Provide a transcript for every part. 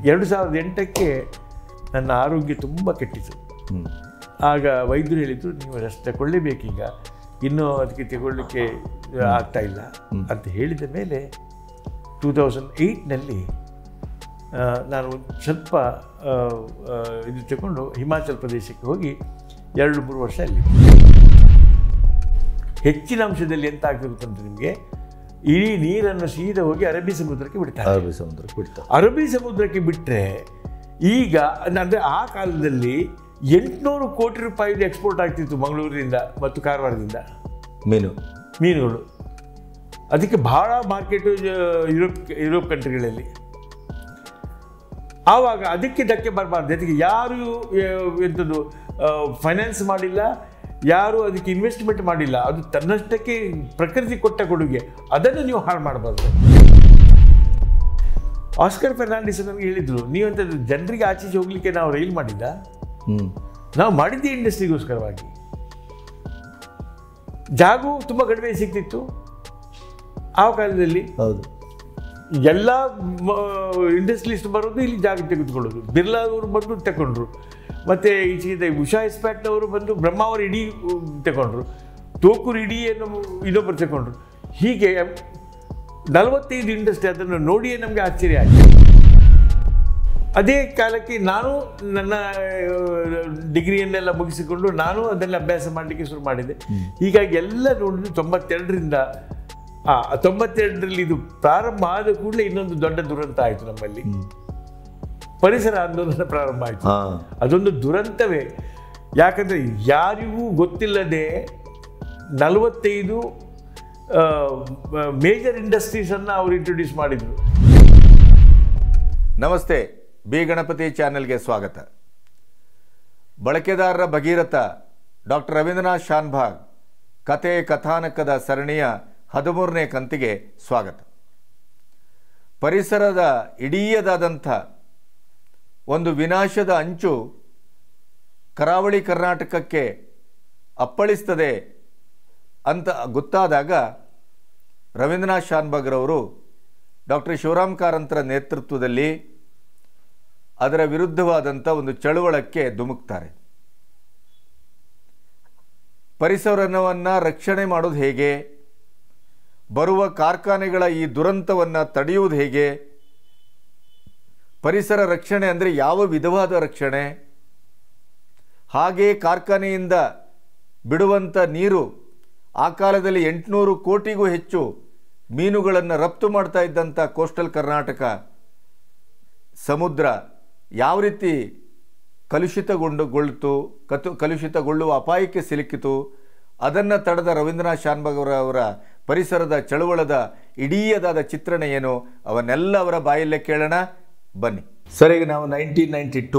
ಎರಡು ಸಾವಿರದ ಎಂಟಕ್ಕೆ ನನ್ನ ಆರೋಗ್ಯ ತುಂಬ ಕೆಟ್ಟಿತು ಹ್ಮ್. ಆಗ ವೈದ್ಯರು ಹೇಳಿದರು ನೀವು ರೆಸ್ಟ್ ತಗೊಳ್ಳೇಬೇಕೀಗ ಇನ್ನೂ ಅದಕ್ಕೆ ತಗೊಳ್ಳಿಕ್ಕೆ ಆಗ್ತಾ ಇಲ್ಲ ಅಂತ ಹೇಳಿದ ಮೇಲೆ ಟೂ ತೌಸಂಡ್ ಏಯ್ಟ್ನಲ್ಲಿ ನಾನು ಒಂದ್ ಸ್ವಲ್ಪ ಆ, ಆ, ಇದು ತಗೊಂಡು ಹಿಮಾಚಲ್ ಪ್ರದೇಶಕ್ಕೆ ಹೋಗಿ ಎರಡು ಮೂರು ವರ್ಷ ಅಲ್ಲಿ ಹೆಚ್ಚಿನ ಅಂಶದಲ್ಲಿ ಎಂತ ಆಗ್ತದೆ ಗೊತ್ತುಂಟು ನಿಮಗೆ ಇಡೀ ನೀರನ್ನು ಸೀದಾ ಹೋಗಿ ಅರಬ್ಬಿ ಸಮುದ್ರಕ್ಕೆ ಬಿಡ್ತಾರೆ ಅರಬ್ಬಿ ಸಮುದ್ರಕ್ಕೆ ಬಿಡ್ತಾರೆ ಅರಬ್ಬಿ ಸಮುದ್ರಕ್ಕೆ ಬಿಟ್ಟರೆ ಈಗ ಅಂದರೆ ಆ ಕಾಲದಲ್ಲಿ ಎಂಟುನೂರು ಕೋಟಿ ರೂಪಾಯಿದು ಎಕ್ಸ್ಪೋರ್ಟ್ ಆಗ್ತಿತ್ತು ಮಂಗಳೂರಿನಿಂದ ಮತ್ತು ಕಾರವಾರದಿಂದ ಮೀನು ಮೀನುಗಳು ಅದಕ್ಕೆ ಬಹಳ ಮಾರ್ಕೆಟು ಯುರೋಪ್ ಯುರೋಪ್ ಕಂಟ್ರಿಗಳಲ್ಲಿ ಆವಾಗ ಅದಕ್ಕೆ ಧಕ್ಕೆ ಬರಬಾರ್ದು ಅದಕ್ಕೆ ಯಾರು ಆ, ಎಂಥದ್ದು ಫೈನಾನ್ಸ್ ಮಾಡಿಲ್ಲ ಯಾರು ಅದಕ್ಕೆ ಇನ್ವೆಸ್ಟ್ಮೆಂಟ್ ಮಾಡಿಲ್ಲ ಅದು ತನ್ನಷ್ಟಕ್ಕೆ ಪ್ರಕೃತಿ ಕೊಟ್ಟ ಕೊಡುಗೆ ಅದನ್ನು ನೀವು ಹಾಳು ಮಾಡಬಾರ್ದು ಆಸ್ಕರ್ ಫೆರ್ನಾಂಡಿಸ್ ನನಗೆ ಹೇಳಿದ್ರು ನೀವಂಥದ್ದು ಜನರಿಗೆ ಆಚೀಚೆ ಹೋಗ್ಲಿಕ್ಕೆ ನಾವು ರೈಲ್ ಮಾಡಿದ್ದ ಹ್ಮ್ ನಾವು ಮಾಡಿದ್ದೆ ಇಂಡಸ್ಟ್ರಿಗೋಸ್ಕರವಾಗಿ ಜಾಗು ತುಂಬ ಕಡಿಮೆ ಸಿಗ್ತಿತ್ತು ಆ ಕಾಲದಲ್ಲಿ ಹೌದು ಎಲ್ಲ ಇಂಡಸ್ಟ್ರಿಲಿಸ್ಟ್ ಬರೋದು ಇಲ್ಲಿ ಜಾಗ ತೆಗೆದುಕೊಳ್ಳೋದು ಬಿರ್ಲಾ ಅವರು ಬಂದು ತಗೊಂಡ್ರು ಮತ್ತು ಈಚೆಗೆ ಉಷಾ ಇಸ್ಪ್ಯಾಟ್ನವರು ಬಂದು ಬ್ರಹ್ಮಾವರ ಇಡೀ ಉಮ್, ತಗೊಂಡ್ರು ತೋಕೂರು ಇಡಿಯನ್ನು ಇನ್ನೊಬ್ಬರು ತಗೊಂಡ್ರು ಹೀಗೆ ನಲವತ್ತೈದು ಇಂಡಸ್ಟ್ರಿ ಅದನ್ನು ನೋಡಿಯೇ ನಮಗೆ ಆಶ್ಚರ್ಯ ಆಯಿತು ಅದೇ ಕಾಲಕ್ಕೆ ನಾನು ನನ್ನ ಡಿಗ್ರಿಯನ್ನೆಲ್ಲ ಮುಗಿಸಿಕೊಂಡು ನಾನು ಅದನ್ನು ಅಭ್ಯಾಸ ಮಾಡಲಿಕ್ಕೆ ಶುರು ಮಾಡಿದೆ ಹೀಗಾಗಿ ಎಲ್ಲ ನೋಡಿದ್ರು ತೊಂಬತ್ತೆರಡರಿಂದ ಆ ತೊಂಬತ್ತೆರಡರಲ್ಲಿ ಇದು ಪ್ರಾರಂಭ ಆದ ಕೂಡಲೇ ಇನ್ನೊಂದು ದೊಡ್ಡ ದುರಂತ ಆಯಿತು ನಮ್ಮಲ್ಲಿ ಪರಿಸರ ಆಂದೋಲನ ಪ್ರಾರಂಭ ಆಯಿತು ಹಾ ಅದೊಂದು ದುರಂತವೇ ಯಾಕಂದರೆ ಯಾರಿಗೂ ಗೊತ್ತಿಲ್ಲದೆ ನಲವತ್ತೈದು ಮೇಜರ್ ಇಂಡಸ್ಟ್ರೀಸನ್ನು ಅವರು ಇಂಟ್ರೊಡ್ಯೂಸ್ ಮಾಡಿದರು ನಮಸ್ತೆ ಬಿ ಗಣಪತಿ ಚಾನೆಲ್ಗೆ ಸ್ವಾಗತ ಬಳಕೆದಾರರ ಭಗೀರಥ ಡಾಕ್ಟರ್ ರವೀಂದ್ರನಾಥ್ ಶಾನ್ಭಾಗ್ ಕತೆ ಕಥಾನಕದ ಸರಣಿಯ ಹದಿಮೂರನೇ ಕಂತಿಗೆ ಸ್ವಾಗತ ಪರಿಸರದ ಇಡೀಯದಾದಂಥ ಒಂದು ವಿನಾಶದ ಅಂಚು ಕರಾವಳಿ ಕರ್ನಾಟಕಕ್ಕೆ ಅಪ್ಪಳಿಸ್ತದೆ ಅಂತ ಗೊತ್ತಾದಾಗ ರವೀಂದ್ರನಾಥ್ ಶಾನ್ಭಾಗ್ರವರು ಡಾಕ್ಟರ್ ಶಿವರಾಮ್ ಕಾರಂತರ ನೇತೃತ್ವದಲ್ಲಿ ಅದರ ವಿರುದ್ಧವಾದಂಥ ಒಂದು ಚಳುವಳಕ್ಕೆ ಧುಮುಕ್ತಾರೆ ಪರಿಸರವನ್ನು ರಕ್ಷಣೆ ಮಾಡೋದು ಹೇಗೆ ಬರುವ ಕಾರ್ಖಾನೆಗಳ ಈ ದುರಂತವನ್ನು ತಡೆಯುವುದು ಹೇಗೆ ಪರಿಸರ ರಕ್ಷಣೆ ಅಂದರೆ ಯಾವ ವಿಧವಾದ ರಕ್ಷಣೆ ಹಾಗೆ ಕಾರ್ಖಾನೆಯಿಂದ ಬಿಡುವಂಥ ನೀರು ಆ ಕಾಲದಲ್ಲಿ ಎಂಟುನೂರು ಕೋಟಿಗೂ ಹೆಚ್ಚು ಮೀನುಗಳನ್ನು ರಫ್ತು ಮಾಡ್ತಾ ಇದ್ದಂಥ ಕೋಸ್ಟಲ್ ಕರ್ನಾಟಕ ಸಮುದ್ರ ಯಾವ ರೀತಿ ಕಲುಷಿತಗೊಂಡುಗೊಳ್ತು ಕತು ಕಲುಷಿತಗೊಳ್ಳುವ ಅಪಾಯಕ್ಕೆ ಸಿಲುಕಿತು ಅದನ್ನು ತಡೆದ ರವೀಂದ್ರನಾಥ್ ಶಾನ್ಭಾಗ್ ಅವರ ಅವರ ಪರಿಸರದ ಚಳುವಳದ ಇಡೀಯದಾದ ಚಿತ್ರಣ ಏನು ಅವನ್ನೆಲ್ಲ ಅವರ ಬಾಯಲ್ಲೇ ಕೇಳೋಣ ಬನ್ನಿ ಸರ್ ಈಗ ನಾವು ನೈನ್ಟೀನ್ ನೈಂಟಿ ಟೂ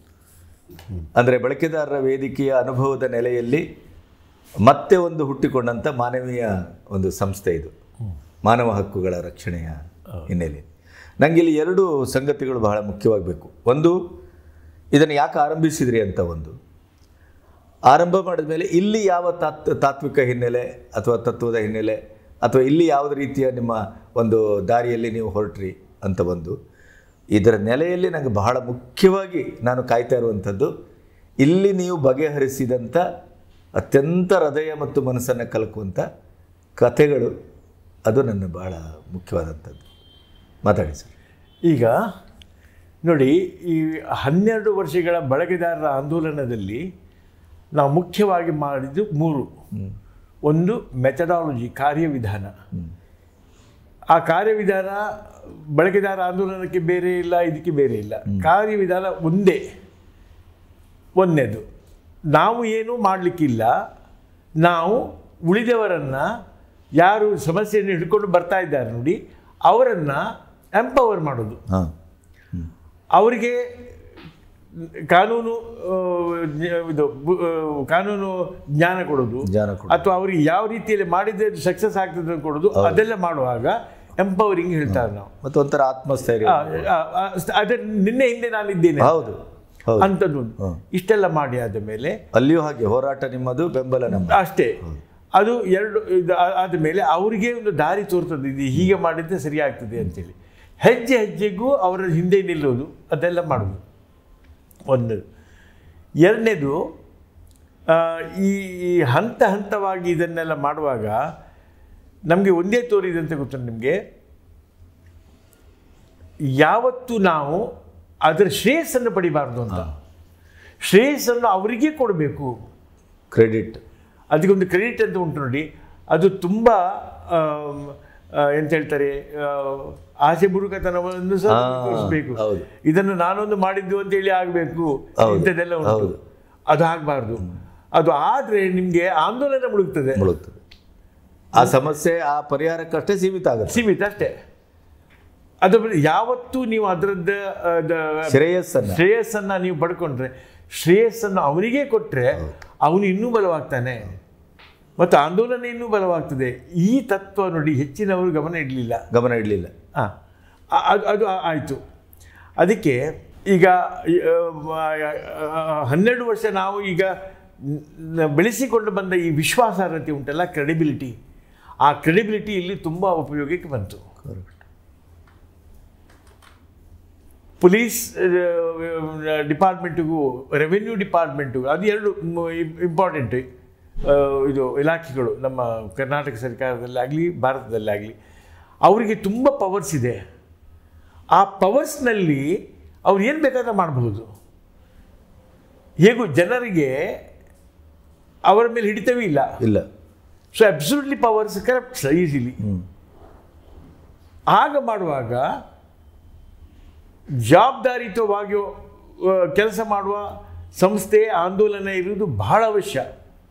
ಅಂದರೆ ಬಳಕೆದಾರರ ವೇದಿಕೆಯ ಅನುಭವದ ನೆಲೆಯಲ್ಲಿ ಮತ್ತೆ ಒಂದು ಹುಟ್ಟಿಕೊಂಡಂಥ ಮಾನವೀಯ ಒಂದು ಸಂಸ್ಥೆ ಇದು ಮಾನವ ಹಕ್ಕುಗಳ ರಕ್ಷಣೆಯ ಹಿನ್ನೆಲೆ ನನಗೆ ಇಲ್ಲಿ ಎರಡು ಸಂಗತಿಗಳು ಬಹಳ ಮುಖ್ಯವಾಗಬೇಕು ಒಂದು ಇದನ್ನು ಯಾಕೆ ಆರಂಭಿಸಿದ್ರಿ ಅಂತ ಒಂದು ಆರಂಭ ಮಾಡಿದ ಮೇಲೆ ಇಲ್ಲಿ ಯಾವ ತಾತ್ ತಾತ್ವಿಕ ಹಿನ್ನೆಲೆ ಅಥವಾ ತತ್ವದ ಹಿನ್ನೆಲೆ ಅಥವಾ ಇಲ್ಲಿ ಯಾವುದೇ ರೀತಿಯ ನಿಮ್ಮ ಒಂದು ದಾರಿಯಲ್ಲಿ ನೀವು ಹೊರಟ್ರಿ ಅಂತ ಒಂದು ಇದರ ನೆಲೆಯಲ್ಲಿ ನನಗೆ ಬಹಳ ಮುಖ್ಯವಾಗಿ ನಾನು ಕಾಯ್ತಾ ಇರುವಂಥದ್ದು ಇಲ್ಲಿ ನೀವು ಬಗೆಹರಿಸಿದಂಥ ಅತ್ಯಂತ ಹೃದಯ ಮತ್ತು ಮನಸ್ಸನ್ನು ಕಲಕುವಂಥ ಕಥೆಗಳು ಅದು ನನ್ನ ಬಹಳ ಮುಖ್ಯವಾದಂಥದ್ದು ಮಾತಾಡಿ ಸರ್ ಈಗ ನೋಡಿ ಈ ಹನ್ನೆರಡು ವರ್ಷಗಳ ಬಳಕೆದಾರರ ಆಂದೋಲನದಲ್ಲಿ ನಾವು ಮುಖ್ಯವಾಗಿ ಮಾಡಿದ್ದು ಮೂರು ಒಂದು ಮೆಥಡಾಲಜಿ ಕಾರ್ಯವಿಧಾನ ಆ ಕಾರ್ಯವಿಧಾನ ಬಳಕೆದಾರ ಆಂದೋಲನಕ್ಕೆ ಬೇರೆ ಇಲ್ಲ ಇದಕ್ಕೆ ಬೇರೆ ಇಲ್ಲ ಕಾರ್ಯವಿಧಾನ ಒಂದೇ ಒಂದನೇದು ನಾವು ಏನೂ ಮಾಡಲಿಕ್ಕಿಲ್ಲ ನಾವು ಉಳಿದವರನ್ನು ಯಾರು ಸಮಸ್ಯೆಯನ್ನು ಹಿಡ್ಕೊಂಡು ಬರ್ತಾ ಇದ್ದಾರೆ ನೋಡಿ ಅವರನ್ನು ಎಂಪವರ್ ಮಾಡೋದು ಹಾಂ ಅವರಿಗೆ ಕಾನೂನು ಆ, ಜ್ಞ- ಇದು ಬು- ಆ, ಕಾನೂನು ಜ್ಞಾನ ಕೊಡೋದು ಜ್ಞಾನ ಕೊಡೋದು. ಅಥವಾ ಅವರಿಗೆ ಯಾವ ರೀತಿಯಲ್ಲಿ ಮಾಡಿದ್ರೆ ಸಕ್ಸಸ್ ಆಗ್ತದೆ ಅಂತ ಕೊಡೋದು ಅದೆಲ್ಲ ಮಾಡುವಾಗ ಎಂಪವರಿಂಗ್ ಹೇಳ್ತಾರೆ ನಾವು ಮತ್ತು ಒಂಥರ ಆತ್ಮಸ್ಥೈರ್ಯ ಆ, ಆ, ಆ, ಅದೇ ನಿನ್ನೆ ಹಿಂದೆ ನಾನು ಇದ್ದೇನೆ ಹೌದು ಹೌದು ಅಂಥದ್ದು ಒಂದು. ಇಷ್ಟೆಲ್ಲ ಮಾಡಿ ಆದ ಮೇಲೆ ಅಲ್ಲಿಯೂ ಹಾಗೆ ಹೋರಾಟ ನಿಮ್ಮದು ಬೆಂಬಲ ನಮ್ಮ ಅಷ್ಟೇ ಅದು ಎರಡು ಇದು ಆ- ಆದ ಮೇಲೆ ಅವರಿಗೆ ಒಂದು ದಾರಿ ತೋರ್ತದೆ ಇದು ಹೀಗೆ ಮಾಡಿದ್ರೆ ಸರಿ ಆಗ್ತದೆ ಅಂತೇಳಿ ಹೆಜ್ಜೆ ಹೆಜ್ಜೆಗೂ ಅವರ ಹಿಂದೆ ನಿಲ್ಲೋದು ಅದೆಲ್ಲ ಮಾಡೋದು ಒಂದು ಎರಡನೇದು ಆ, ಈ ಈ ಹಂತ ಹಂತವಾಗಿ ಇದನ್ನೆಲ್ಲ ಮಾಡುವಾಗ ನಮಗೆ ಒಂದೇ ತೋರಿದೆ ಅಂತ ಗೊತ್ತು ನಿಮಗೆ ಯಾವತ್ತು ನಾವು ಅದರ ಶ್ರೇಯಸ್ಸನ್ನು ಪಡಿಬಾರ್ದು ಅಂತ ಶ್ರೇಯಸ್ಸನ್ನು ಅವರಿಗೆ ಕೊಡಬೇಕು ಕ್ರೆಡಿಟ್ ಅದಕ್ಕೊಂದು ಕ್ರೆಡಿಟ್ ಅಂತ ಉಂಟು ನೋಡಿ ಅದು ತುಂಬ ಆಮ್, ಆ, ಎಂತ ಹೇಳ್ತಾರೆ ಆ, ಆಸೆ ಬುರುಕತನವನ್ನು ಸಹ ಹಾ, ತೋರಿಸ್ಬೇಕು ಹೌದು. ಇದನ್ನು ನಾನೊಂದು ಮಾಡಿದ್ದು ಅಂತೇಳಿ ಆಗಬೇಕು ಹೌದು, ಇಂಥದ್ದೆಲ್ಲ ಉಂಟು ಹೌದು. ಅದು ಆಗಬಾರ್ದು ಅದು ಆದರೆ ನಿಮಗೆ ಆಂದೋಲನ ಮುಳುಗ್ತದೆ ಮುಳುಗ್ತದೆ ಆ ಸಮಸ್ಯೆ ಆ ಪರಿಹಾರಕ್ಕಷ್ಟೇ ಸೀಮಿತ ಆಗುತ್ತೆ ಸೀಮಿತ ಅಷ್ಟೇ ಅದು ಬಿಟ್ಟು ಯಾವತ್ತೂ ನೀವು ಅದರದ್ದು ಶ್ರೇಯಸ್ಸನ್ನ ಶ್ರೇಯಸ್ಸನ್ನು ನೀವು ಪಡ್ಕೊಂಡ್ರೆ ಶ್ರೇಯಸ್ಸನ್ನು ಅವನಿಗೆ ಕೊಟ್ಟರೆ ಅವನು ಇನ್ನೂ ಬಲವಾಗ್ತಾನೆ ಮತ್ತು ಆಂದೋಲನ ಇನ್ನೂ ಬಲವಾಗ್ತದೆ ಈ ತತ್ವ ನೋಡಿ ಹೆಚ್ಚಿನವರು ಗಮನ ಇಡಲಿಲ್ಲ ಗಮನ ಇಡಲಿಲ್ಲ ಹಾಂ ಅದು ಅದು ಆಯಿತು ಅದಕ್ಕೆ ಈಗ ಆ, ಆ, ಹನ್ನೆರಡು ವರ್ಷ ನಾವು ಈಗ ನ- ಬೆಳೆಸಿಕೊಂಡು ಬಂದ ಈ ವಿಶ್ವಾಸಾರ್ಹತೆ ಉಂಟಲ್ಲ ಕ್ರೆಡಿಬಿಲಿಟಿ ಆ ಕ್ರೆಡಿಬಿಲಿಟಿ ಇಲ್ಲಿ ತುಂಬ ಉಪಯೋಗಕ್ಕೆ ಬಂತು ಪೊಲೀಸ್ ಡಿಪಾರ್ಟ್ಮೆಂಟಿಗೂ ರೆವೆನ್ಯೂ ಡಿಪಾರ್ಟ್ಮೆಂಟಿಗೂ ಅದು ಎರಡು ಇಂಪಾರ್ಟೆಂಟ್ ಇದು ಇಲಾಖೆಗಳು ನಮ್ಮ ಕರ್ನಾಟಕ ಸರ್ಕಾರದಲ್ಲಾಗಲಿ ಭಾರತದಲ್ಲಾಗಲಿ ಅವರಿಗೆ ತುಂಬ ಪವರ್ಸ್ ಇದೆ ಆ ಪವರ್ಸ್ನಲ್ಲಿ ಅವ್ರು ಏನು ಬೇಕಾದ್ರೆ ಮಾಡಬಹುದು ಹೇಗೂ ಜನರಿಗೆ ಅವರ ಮೇಲೆ ಹಿಡಿತವೇ ಇಲ್ಲ ಇಲ್ಲ so absolutely powers corrupt easily hmm. ಆಗ ಮಾಡುವಾಗ ಜವಾಬ್ದಾರಿಯುತವಾಗಿ ಕೆಲಸ ಮಾಡುವ ಸಂಸ್ಥೆ ಆಂದೋಲನ ಇರುವುದು ಬಹಳ ಅವಶ್ಯ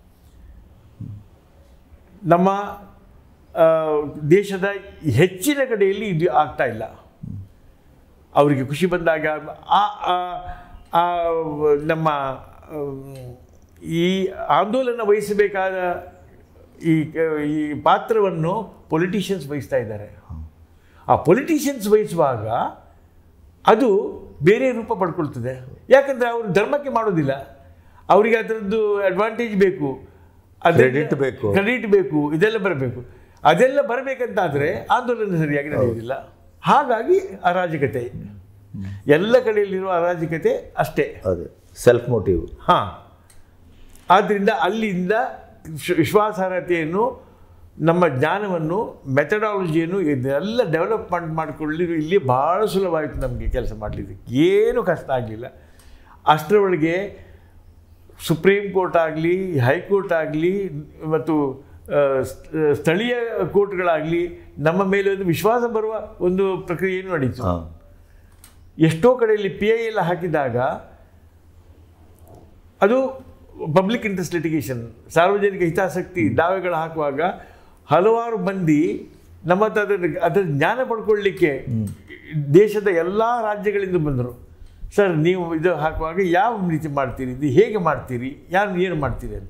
ನಮ್ಮ ಆ, ದೇಶದ ಹೆಚ್ಚಿನ ಕಡೆಯಲ್ಲಿ ಇದು ಆಗ್ತಾ ಇಲ್ಲ ಅವರಿಗೆ ಖುಷಿ ಬಂದಾಗ ಆ ಆ- ಆ ನಮ್ಮ ಆಮ್, ಈ ಆಂದೋಲನ ವಹಿಸಬೇಕಾದ ಈ ಈ ಪಾತ್ರವನ್ನು ಪೊಲಿಟಿಷಿಯನ್ಸ್ ವಹಿಸ್ತಾ ಇದ್ದಾರೆ ಆ ಪೊಲಿಟಿಷಿಯನ್ಸ್ ವಹಿಸುವಾಗ ಅದು ಬೇರೆ ರೂಪ ಪಡ್ಕೊಳ್ತದೆ ಯಾಕಂದರೆ ಅವರು ಧರ್ಮಕ್ಕೆ ಮಾಡೋದಿಲ್ಲ ಅವರಿಗೆ ಅದರದ್ದು ಅಡ್ವಾಂಟೇಜ್ ಬೇಕು Credit ಬೇಕು. ಕ್ರೆಡಿಟ್ ಬೇಕು ಇದೆಲ್ಲ ಬರಬೇಕು ಅದೆಲ್ಲ ಬರಬೇಕಂತಾದರೆ ಆಂದೋಲನ ಸರಿಯಾಗಿ ನಡೆಯುವುದಿಲ್ಲ ಹಾಗಾಗಿ ಅರಾಜಕತೆ ಎಲ್ಲ ಕಡೆಯಲ್ಲಿರುವ ಅರಾಜಕತೆ ಅಷ್ಟೇ ಅದೇ ಸೆಲ್ಫ್ ಮೋಟಿವ್ ಹಾಂ ಆದ್ದರಿಂದ ಅಲ್ಲಿಂದ ವಿಶ್ವ- ವಿಶ್ವಾಸಾರ್ಹತೆಯನ್ನು ನಮ್ಮ ಜ್ಞಾನವನ್ನು ಮೆಥಡಾಲಜಿಯನ್ನು ಇದೆಲ್ಲ ಡೆವಲಪ್ಮೆಂಟ್ ಮಾಡಿಕೊಳ್ಳಿ ಇಲ್ಲಿ ಭಾಳ ಸುಲಭವಾಯಿತು ನಮಗೆ ಕೆಲಸ ಮಾಡಲಿಕ್ಕೆ ಏನೂ ಕಷ್ಟ ಆಗಲಿಲ್ಲ ಅಷ್ಟರೊಳಗೆ ಸುಪ್ರೀಂ ಕೋರ್ಟ್ ಆಗಲಿ ಹೈಕೋರ್ಟ್ ಆಗಲಿ ಮತ್ತು ಆ, ಸ್- ಸ್ಥಳೀಯ ಕೋರ್ಟ್ಗಳಾಗಲಿ ನಮ್ಮ ಮೇಲೆ ಒಂದು ವಿಶ್ವಾಸ ಬರುವ ಒಂದು ಪ್ರಕ್ರಿಯೆಯನ್ನು ನಡೀತು ಹಾಂ ಎಷ್ಟೋ ಕಡೆಯಲ್ಲಿ ಪಿ ಐ ಎಲ್ಲ ಹಾಕಿದಾಗ ಅದು ಪಬ್ಲಿಕ್ ಇಂಟ್ರೆಸ್ಟ್ ಲಿಟಿಗೇಷನ್ ಸಾರ್ವಜನಿಕ ಹಿತಾಸಕ್ತಿ ದಾವೆಗಳು ಹಾಕುವಾಗ ಹಲವಾರು ಮಂದಿ ನಮ್ಮ ಹತ್ರ ಅದರ ಅದರ ಜ್ಞಾನ ಪಡ್ಕೊಳ್ಳಿಕ್ಕೆ ದೇಶದ ಎಲ್ಲ ರಾಜ್ಯಗಳಿಂದ ಬಂದರು ಸರ್ ನೀವು ಇದು ಹಾಕುವಾಗ ಯಾವ ರೀತಿ ಮಾಡ್ತೀರಿ ಇದು ಹೇಗೆ ಮಾಡ್ತೀರಿ ಯಾರು ಏನು ಮಾಡ್ತೀರಿ ಅಂತ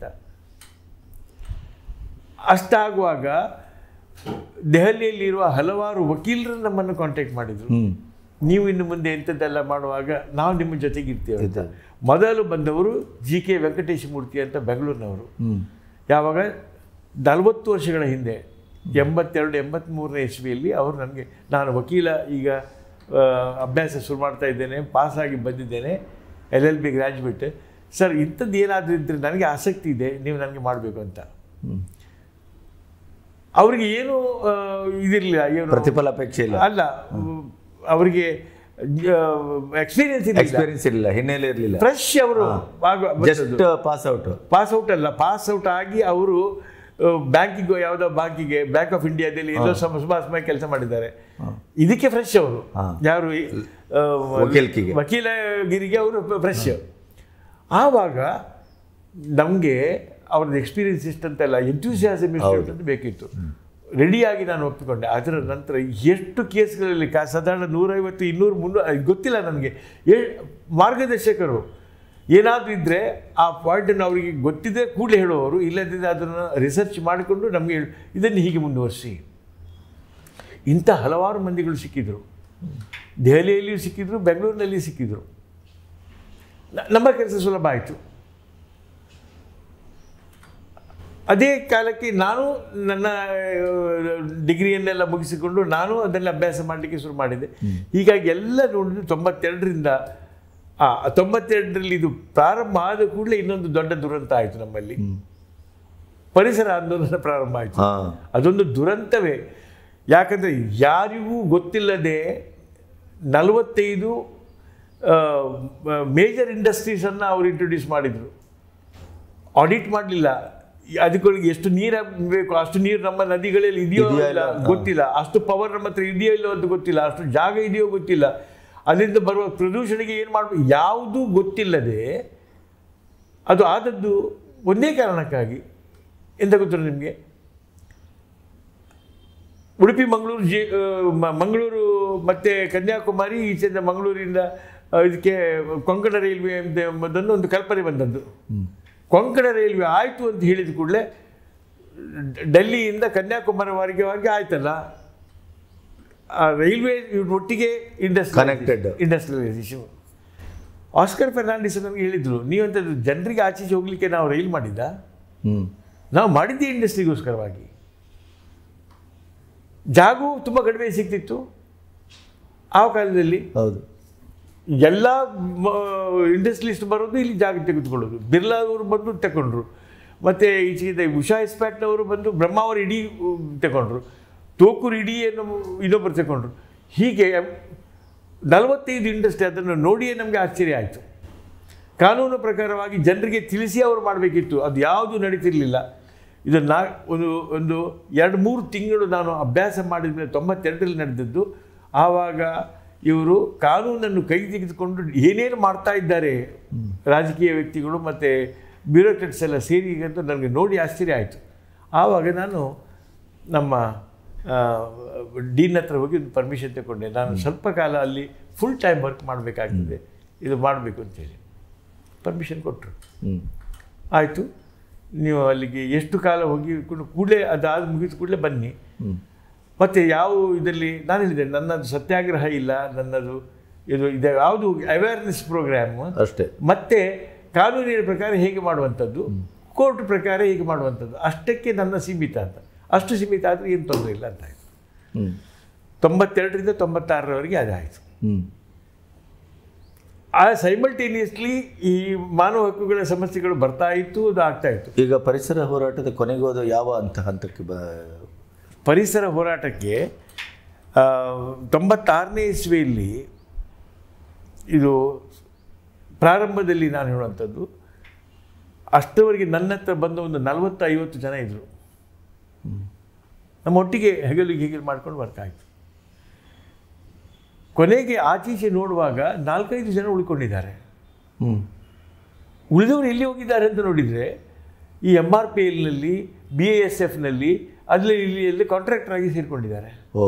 ಅಷ್ಟಾಗುವಾಗ ದೆಹಲಿಯಲ್ಲಿರುವ ಹಲವಾರು ವಕೀಲರು ನಮ್ಮನ್ನು ಕಾಂಟ್ಯಾಕ್ಟ್ ಮಾಡಿದರು ಹ್ಞೂ ನೀವು ಇನ್ನು ಮುಂದೆ ಎಂಥದ್ದೆಲ್ಲ ಮಾಡುವಾಗ ನಾವು ನಿಮ್ಮ ಜೊತೆಗೆ ಇರ್ತೇವೆ ಅಂತ ಇದ್ದೇವೆ. ಮೊದಲು ಬಂದವರು ಜಿ ಕೆ ವೆಂಕಟೇಶ ಮೂರ್ತಿ ಅಂತ ಬೆಂಗಳೂರಿನವರು ಹ್ಞೂ ಯಾವಾಗ ನಲವತ್ತು ವರ್ಷಗಳ ಹಿಂದೆ ಎಂಬತ್ತೆರಡು ಎಂಬತ್ತ್ಮೂರನೇ ಇಸ್ವಿಯಲ್ಲಿ ಅವರು ನನಗೆ ನಾನು ವಕೀಲ ಈಗ ಆ, ಅಭ್ಯಾಸ ಶುರು ಮಾಡ್ತಾ ಇದ್ದೇನೆ ಪಾಸಾಗಿ ಬಂದಿದ್ದೇನೆ L L B graduate sir ಇಂಥದ್ದು ಏನಾದರೂ ಇದ್ದರೆ ನನಗೆ ಆಸಕ್ತಿ ಇದೆ ನೀವು ನನಗೆ ಮಾಡಬೇಕು ಅಂತ ಹ್ಞೂ ಅವರಿಗೆ ಏನು ಆ, ಇದಿರಲಿಲ್ಲ ಏನು ಪ್ರತಿಫಲ ಅಪೇಕ್ಷೆ ಇಲ್ಲ ಅಲ್ಲ ಅವರಿಗೆ ಎಕ್ಸ್ಪೀರಿಯನ್ಸ್ ಇಲ್ಲ ಎಕ್ಸ್ಪೀರಿಯನ್ಸ್ ಇರಲಿಲ್ಲ ಹಿನ್ನೆಲೆ ಇರಲಿಲ್ಲ ಫ್ರೆಶ್ ಅವರು just pass out pass out ಅಲ್ಲ ಪಾಸ್ ಔಟ್ ಆಗಿ ಅವರು ಬ್ಯಾಂಕಿಗೆ ಯಾವುದೋ ಬ್ಯಾಂಕಿಗೆ ಬ್ಯಾಂಕ್ ಆಫ್ ಇಂಡಿಯಾದಲ್ಲಿ ಎಲ್ಲೋ ಸಮ ಸುಮಾರು ಸಮಯ ಕೆಲಸ ಮಾಡಿದ್ದಾರೆ ಇದಕ್ಕೆ ಫ್ರೆಶ್ ಅವರು ಹಾ. ಯಾರು ಈ, ಆ, ವಕೀಲ್ಕಿಗೆ. ವಕೀಲಗಿರಿಗೆ ಅವರು ಫ್ರೆಶ್ ಆವಾಗ ನಮಗೆ ಅವ್ರದ್ದು ಎಕ್ಸ್ಪೀರಿಯನ್ಸ್ ಇಷ್ಟಂತೆಲ್ಲ ಎಂಥೂಸಿಯಾಸಮ್ ಇಷ್ಟು ಅಂತ ಬೇಕಿತ್ತು ರೆಡಿಯಾಗಿ ನಾನು ಒಪ್ಪಿಕೊಂಡೆ ಅದರ ನಂತರ ಎಷ್ಟು ಕೇಸ್ಗಳಲ್ಲಿ ಕಾ ಸಾಧಾರಣ ನೂರೈವತ್ತು ಇನ್ನೂರು ಮುನ್ನೂರು ಅದು ಗೊತ್ತಿಲ್ಲ ನನಗೆ ಏ ಮಾರ್ಗದರ್ಶಕರು ಏನಾದರೂ ಇದ್ದರೆ ಆ ಪಾಯಿಂಟನ್ನು ಅವರಿಗೆ ಗೊತ್ತಿದೆ ಕೂಡಲೇ ಹೇಳುವವರು ಇಲ್ಲದಿದ್ದರೆ ಅದನ್ನು ರಿಸರ್ಚ್ ಮಾಡಿಕೊಂಡು ನಮಗೆ ಹೇಳು- ಇದನ್ನು ಹೀಗೆ ಮುಂದುವರಿಸಿ ಇಂಥ ಹಲವಾರು ಮಂದಿಗಳು ಸಿಕ್ಕಿದ್ರು ದೆಹಲಿಯಲ್ಲಿಯೂ ಸಿಕ್ಕಿದ್ರು ಬೆಂಗಳೂರಿನಲ್ಲಿ ಸಿಕ್ಕಿದ್ರು ನ- ನಮ್ಮ ಕೆಲಸ ಸುಲಭ ಆಯಿತು ಅದೇ ಕಾಲಕ್ಕೆ ನಾನು ನನ್ನ ಡಿಗ್ರಿಯನ್ನೆಲ್ಲ ಮುಗಿಸಿಕೊಂಡು ನಾನು ಅದನ್ನೆಲ್ಲ ಅಭ್ಯಾಸ ಮಾಡಲಿಕ್ಕೆ ಶುರು ಮಾಡಿದೆ ಹೀಗಾಗಿ ಎಲ್ಲ ನೋಡಿದ್ರೆ ತೊಂಬತ್ತೆರಡರಿಂದ ಆ ತೊಂಬತ್ತೆರಡರಲ್ಲಿ ಇದು ಪ್ರಾರಂಭ ಆದ ಕೂಡಲೇ ಇನ್ನೊಂದು ದೊಡ್ಡ ದುರಂತ ಆಯಿತು ನಮ್ಮಲ್ಲಿ ಪರಿಸರ ಆಂದೋಲನ ಪ್ರಾರಂಭ ಆಯಿತು ಹಾ ಅದೊಂದು ದುರಂತವೇ ಯಾಕಂದರೆ ಯಾರಿಗೂ ಗೊತ್ತಿಲ್ಲದೆ ನಲವತ್ತೈದು ಮೇಜರ್ ಇಂಡಸ್ಟ್ರೀಸನ್ನು ಅವರು ಇಂಟ್ರೊಡ್ಯೂಸ್ ಮಾಡಿದರು ಆಡಿಟ್ ಮಾಡಲಿಲ್ಲ ಅದಕ್ಕೊಳಗೆ ಎಷ್ಟು ನೀರು ಬೇಕು ಅಷ್ಟು ನೀರು ನಮ್ಮ ನದಿಗಳಲ್ಲಿ ಇದೆಯೋ ಇದೆಯಾ ಇಲ್ಲ ಇಲ್ಲ? ಗೊತ್ತಿಲ್ಲ ಅಷ್ಟು ಪವರ್ ನಮ್ಮ ಹತ್ರ ಇದೆಯೋ ಇಲ್ಲೋ ಅಂತ ಗೊತ್ತಿಲ್ಲ ಅಷ್ಟು ಜಾಗ ಇದೆಯೋ ಗೊತ್ತಿಲ್ಲ ಅದರಿಂದ ಬರುವ ಪ್ರದೂಷಣೆಗೆ ಏನು ಮಾಡಬೇಕು ಯಾವುದೂ ಗೊತ್ತಿಲ್ಲದೆ ಅದು ಆದದ್ದು ಒಂದೇ ಕಾರಣಕ್ಕಾಗಿ ಎಂತ ಗೊತ್ತಿಲ್ಲ ನಿಮಗೆ ಉಡುಪಿ ಮಂಗಳೂರು ಜಿ ಆ, ಮ- ಮಂಗಳೂರು ಮತ್ತು ಕನ್ಯಾಕುಮಾರಿ ಈಚೆಯಿಂದ ಮಂಗಳೂರಿಂದ ಆ, ಇದಕ್ಕೆ ಕೊಂಕಣ ರೈಲ್ವೆ ಅಂತ ಎಂಬುದನ್ನು ಒಂದು ಕಲ್ಪನೆ ಬಂದದ್ದು ಕೊಂಕಣ ರೈಲ್ವೆ ಆಯಿತು ಅಂತ ಹೇಳಿದ ಕೂಡಲೇ ಡೆಲ್ಲಿಯಿಂದ ಕನ್ಯಾಕುಮಾರಿವರೆಗೆ ವರೆಗೆ ಆಯ್ತಲ್ಲ ಆ ರೈಲ್ವೆ ಇವ್ರ ಒಟ್ಟಿಗೆ industry Connected. Industrialisation Oscar Fernandes ನನಗೆ ಹೇಳಿದರು ನೀವಂಥದ್ದು ಜನರಿಗೆ ಆಚೀಚೆ ಹೋಗಲಿಕ್ಕೆ ನಾವು ರೈಲ್ ಮಾಡಿದ್ದ ಹ್ಮ್ ನಾವು ಮಾಡಿದ್ದೇ ಇಂಡಸ್ಟ್ರಿಗೋಸ್ಕರವಾಗಿ ಜಾಗವು ತುಂಬ ಕಡಿಮೆ ಸಿಗ್ತಿತ್ತು ಆ ಕಾಲದಲ್ಲಿ ಹೌದು ಎಲ್ಲ ಇಂಡಸ್ಟ್ರಿಲಿಸ್ಟ್ ಬರೋದು ಇಲ್ಲಿ ಜಾಗ ತೆಗೆದುಕೊಳ್ಳೋದು ಬಿರ್ಲಾದವರು ಬಂದು ತಗೊಂಡ್ರು ಮತ್ತು ಈಚೆಗೆ ಉಷಾ ಇಸ್ಪ್ಯಾಟ್ನವರು ಬಂದು ಬ್ರಹ್ಮಾವರ ಇಡೀ ಉಮ್, ತಗೊಂಡ್ರು ತೋಕೂರು ಇಡಿಯನ್ನು ಇನ್ನೊಬ್ಬರು ತಗೊಂಡ್ರು ಹೀಗೆ ನಲವತ್ತೈದು ಇಂಡಸ್ಟ್ರಿ ಅದನ್ನು ನೋಡಿಯೇ ನಮಗೆ ಆಶ್ಚರ್ಯ ಆಯಿತು ಕಾನೂನು ಪ್ರಕಾರವಾಗಿ ಜನರಿಗೆ ತಿಳಿಸಿ ಅವರು ಮಾಡಬೇಕಿತ್ತು ಅದು ಯಾವುದು ನಡೀತಿರಲಿಲ್ಲ ಇದು ನಾ ಒಂದು ಒಂದು ಎರಡು ಮೂರು ತಿಂಗಳು ನಾನು ಅಭ್ಯಾಸ ಮಾಡಿದ ಮೇಲೆ ತೊಂಬತ್ತೆರಡರಲ್ಲಿ ನಡೆದದ್ದು ಆವಾಗ ಇವರು ಕಾನೂನನ್ನು ಕೈ ತೆಗೆದುಕೊಂಡು ಏನೇನು ಮಾಡ್ತಾ ಇದ್ದಾರೆ ರಾಜಕೀಯ ವ್ಯಕ್ತಿಗಳು ಮತ್ತು ಬ್ಯೂರೋಕ್ರೆಟ್ಸ್ ಎಲ್ಲ ಸೇರಿ ಅಂತ ನನಗೆ ನೋಡಿ ಆಶ್ಚರ್ಯ ಆಯಿತು ಆವಾಗ ನಾನು ನಮ್ಮ ಡೀನ್ ಹತ್ರ ಹೋಗಿ ಒಂದು ಪರ್ಮಿಷನ್ ತಗೊಂಡೆ ನಾನು ಸ್ವಲ್ಪ ಕಾಲ ಅಲ್ಲಿ ಫುಲ್ ಟೈಮ್ ವರ್ಕ್ ಮಾಡಬೇಕಾಗ್ತದೆ ಇದು ಮಾಡಬೇಕು ಅಂತೇಳಿ ಪರ್ಮಿಷನ್ ಕೊಟ್ಟರು ಹ್ಮ್ ಆಯಿತು ನೀವು ಅಲ್ಲಿಗೆ ಎಷ್ಟು ಕಾಲ ಹೋಗಿ ಕೂಡಲೇ ಅದಾದ ಮುಗಿದ ಕೂಡಲೇ ಬನ್ನಿ ಹ್ಮ್ ಮತ್ತು ಯಾವ ಇದರಲ್ಲಿ ನಾನು ಹೇಳಿದೆ ನನ್ನದು ಸತ್ಯಾಗ್ರಹ ಇಲ್ಲ ನನ್ನದು ಇದು ಇದು ಯಾವುದು ಅವೇರ್ನೆಸ್ ಪ್ರೋಗ್ರಾಮ್ ಅಷ್ಟೇ ಮತ್ತೆ ಕಾನೂನಿನ ಪ್ರಕಾರ ಹೇಗೆ ಮಾಡುವಂಥದ್ದು ಕೋರ್ಟ್ ಪ್ರಕಾರ ಹೇಗೆ ಮಾಡುವಂಥದ್ದು ಅಷ್ಟಕ್ಕೆ ನನ್ನ ಸೀಮಿತ ಅಂತ ಅಷ್ಟು ಸೀಮಿತ ಆದರೆ ಏನು ತೊಂದರೆ ಇಲ್ಲ ಅಂತ ಆಯಿತು ಹ್ಮ್ ತೊಂಬತ್ತೆರಡರಿಂದ ತೊಂಬತ್ತಾರರವರೆಗೆ ಅದಾಯಿತು ಹ್ಮ್ ಆ ಸೈಮಲ್ಟೇನಿಯಸ್ಲಿ ಈ ಮಾನವ ಹಕ್ಕುಗಳ ಸಮಸ್ಯೆಗಳು ಬರ್ತಾ ಇತ್ತು ಅದು ಆಗ್ತಾ ಇತ್ತು ಈಗ ಪರಿಸರ ಹೋರಾಟದ ಕೊನೆಗೋದು ಯಾವ ಅಂತ ಹಂತಕ್ಕೆ ಬ ಪರಿಸರ ಹೋರಾಟಕ್ಕೆ ಆ, ತೊಂಬತ್ತಾರನೇ ಇಸ್ವಿಯಲ್ಲಿ ಇದು ಪ್ರಾರಂಭದಲ್ಲಿ ನಾನು ಹೇಳುವಂಥದ್ದು ಅಷ್ಟರವರೆಗೆ ನನ್ನ ಹತ್ರ ಬಂದ ಒಂದು ನಲವತ್ತು ಐವತ್ತು ಜನ ಇದ್ದರು ನಮ್ಮ ಒಟ್ಟಿಗೆ ಹೆಗಲಿಗೆ ಹೀಗೆ ಮಾಡ್ಕೊಂಡು ವರ್ಕ್ ಆಯಿತು ಕೊನೆಗೆ ಆಚೀಚೆ ನೋಡುವಾಗ ನಾಲ್ಕೈದು ಜನ ಉಳ್ಕೊಂಡಿದ್ದಾರೆ ಹ್ಮ್ ಉಳಿದವರು ಎಲ್ಲಿ ಹೋಗಿದ್ದಾರೆ ಅಂತ ನೋಡಿದರೆ ಈ ಎಮ್ ಆರ್ ಪಿ ಎಲ್ನಲ್ಲಿ ಬಿ ಎ ಎಸ್ ಎಫ್ನಲ್ಲಿ ಅಲ್ಲಿ ಇಲ್ಲಿ ಎಲ್ಲಿ ಕಾಂಟ್ರಾಕ್ಟರ್ ಆಗಿ ಸೇರಿಕೊಂಡಿದ್ದಾರೆ ಓ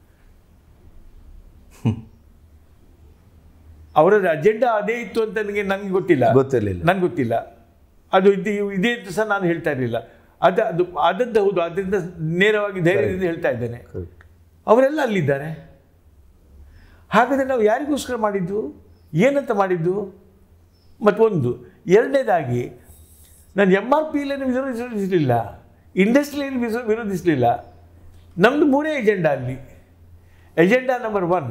ಅವರದ್ದು ಅಜೆಂಡಾ ಅದೇ ಇತ್ತು ಅಂತ ನನಗೆ ನನಗೆ ಗೊತ್ತಿಲ್ಲ ಗೊತ್ತಿರಲಿಲ್ಲ ನಂಗೆ ಗೊತ್ತಿಲ್ಲ ಅದು ಇದು ಇದೇ ಅಂತ ಸಹ ನಾನು ಹೇಳ್ತಾ ಇರಲಿಲ್ಲ ಅದು ಅದು ಆದದ್ದು ಹೌದು ಅದರಿಂದ ನೇರವಾಗಿ ಧೈರ್ಯದಿಂದ ಹೇಳ್ತಾ ಇದ್ದೇನೆ ಕರೆಕ್ಟ್ ಅವರೆಲ್ಲ ಅಲ್ಲಿದ್ದಾರೆ ಹಾಗಾದರೆ ನಾವು ಯಾರಿಗೋಸ್ಕರ ಮಾಡಿದ್ದು ಏನಂತ ಮಾಡಿದ್ದು ಮತ್ತು ಒಂದು ಎರಡನೇದಾಗಿ ನಾನು ಎಮ್ ಆರ್ ಪಿ ಇಲ್ಲನ್ನು ವಿರೋಧಿಸಲಿಲ್ಲ ಇಂಡಸ್ಟ್ರಿಯಲ್ಲಿ ವಿರೋ ವಿರೋಧಿಸಲಿಲ್ಲ ನಮ್ಮದು ಮೂರೇ ಎಜೆಂಡಾ ಅಲ್ಲಿ ಎಜೆಂಡಾ ನಂಬರ್ ಒನ್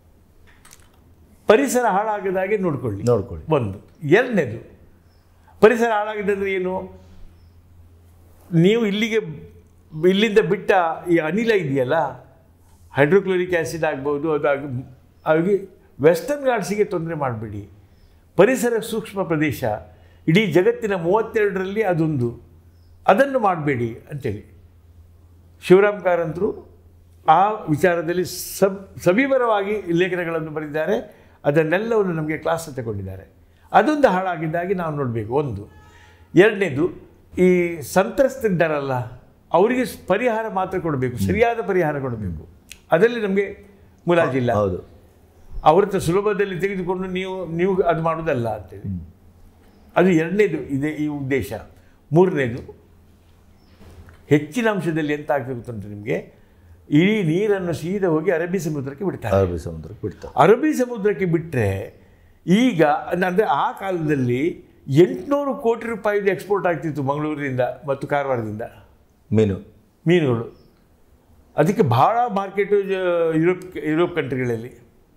ಪರಿಸರ ಹಾಳಾಗದಾಗೆ ನೋಡ್ಕೊಳ್ಳಿ ನೋಡ್ಕೊಳ್ಳಿ ಒಂದು ಎರಡನೇದು ಪರಿಸರ ಹಾಳಾಗಿದ್ದಂದ್ರೆ ಏನು ನೀವು ಇಲ್ಲಿಗೆ ಇಲ್ಲಿಂದ ಬಿಟ್ಟ ಈ ಅನಿಲ ಇದೆಯಲ್ಲ ಹೈಡ್ರೋಕ್ಲೋರಿಕ್ ಆ್ಯಸಿಡ್ ಆಗ್ಬೋದು ಅದಾಗಿ ಆಗಿ ವೆಸ್ಟರ್ನ್ ಘಾಟ್ಸಿಗೆ ತೊಂದರೆ ಮಾಡಬೇಡಿ ಪರಿಸರ ಸೂಕ್ಷ್ಮ ಪ್ರದೇಶ ಇಡೀ ಜಗತ್ತಿನ ಮೂವತ್ತೆರಡರಲ್ಲಿ ಅದೊಂದು ಅದನ್ನು ಮಾಡಬೇಡಿ ಅಂತೇಳಿ ಶಿವರಾಮ್ ಕಾರಂತರು ಆ ವಿಚಾರದಲ್ಲಿ ಸಬ್ ಸವಿವರವಾಗಿ ಲೇಖನಗಳನ್ನು ಬರೆದಿದ್ದಾರೆ ಅದನ್ನೆಲ್ಲವನ್ನು ನಮಗೆ ಕ್ಲಾಸ್ ತಗೊಂಡಿದ್ದಾರೆ ಅದೊಂದು ಹಾಳಾಗಿದ್ದಾಗಿ ನಾವು ನೋಡಬೇಕು ಒಂದು ಎರಡನೇದು ಈ ಸಂತ್ರಸ್ತರಿದ್ದಾರಲ್ಲ ಅವರಿಗೆ ಸ್- ಪರಿಹಾರ ಮಾತ್ರ ಕೊಡಬೇಕು ಸರಿಯಾದ ಪರಿಹಾರ ಕೊಡಬೇಕು ಅದರಲ್ಲಿ ನಮಗೆ ಮುಲಾಜಿಲ್ಲ ಹೌದು ಅವ್ರ ಹತ್ರ ಸುಲಭದಲ್ಲಿ ತೆಗೆದುಕೊಂಡು ನೀವು ನೀವು ಅದು ಮಾಡೋದಲ್ಲ ಅಂತೇಳಿ ಅದು ಎರಡನೇದು ಇದೆ ಈ ಉದ್ದೇಶ ಮೂರನೇದು ಹೆಚ್ಚಿನ ಅಂಶದಲ್ಲಿ ಎಂತ ಆಗ್ತದೆ ಗೊತ್ತುಂಟು ನಿಮಗೆ ಇಡೀ ನೀರನ್ನು ಸೀದಾ ಹೋಗಿ ಅರಬ್ಬಿ ಸಮುದ್ರಕ್ಕೆ ಬಿಡ್ತಾರೆ ಅರಬ್ಬಿ ಸಮುದ್ರಕ್ಕೆ ಬಿಡ್ತಾ ಅರಬ್ಬಿ ಸಮುದ್ರಕ್ಕೆ ಬಿಟ್ಟರೆ ಈಗ ಅಂದರೆ ಆ ಕಾಲದಲ್ಲಿ ಎಂಟುನೂರು ಕೋಟಿ ರೂಪಾಯಿದು ಎಕ್ಸ್ಪೋರ್ಟ್ ಆಗ್ತಿತ್ತು ಮಂಗಳೂರಿನಿಂದ ಮತ್ತು ಕಾರವಾರದಿಂದ ಮೀನು ಮೀನುಗಳು ಅದಕ್ಕೆ ಬಹಳ ಮಾರ್ಕೆಟು ಯುರೋಪ್ ಯುರೋಪ್ ಕಂಟ್ರಿಗಳಲ್ಲಿ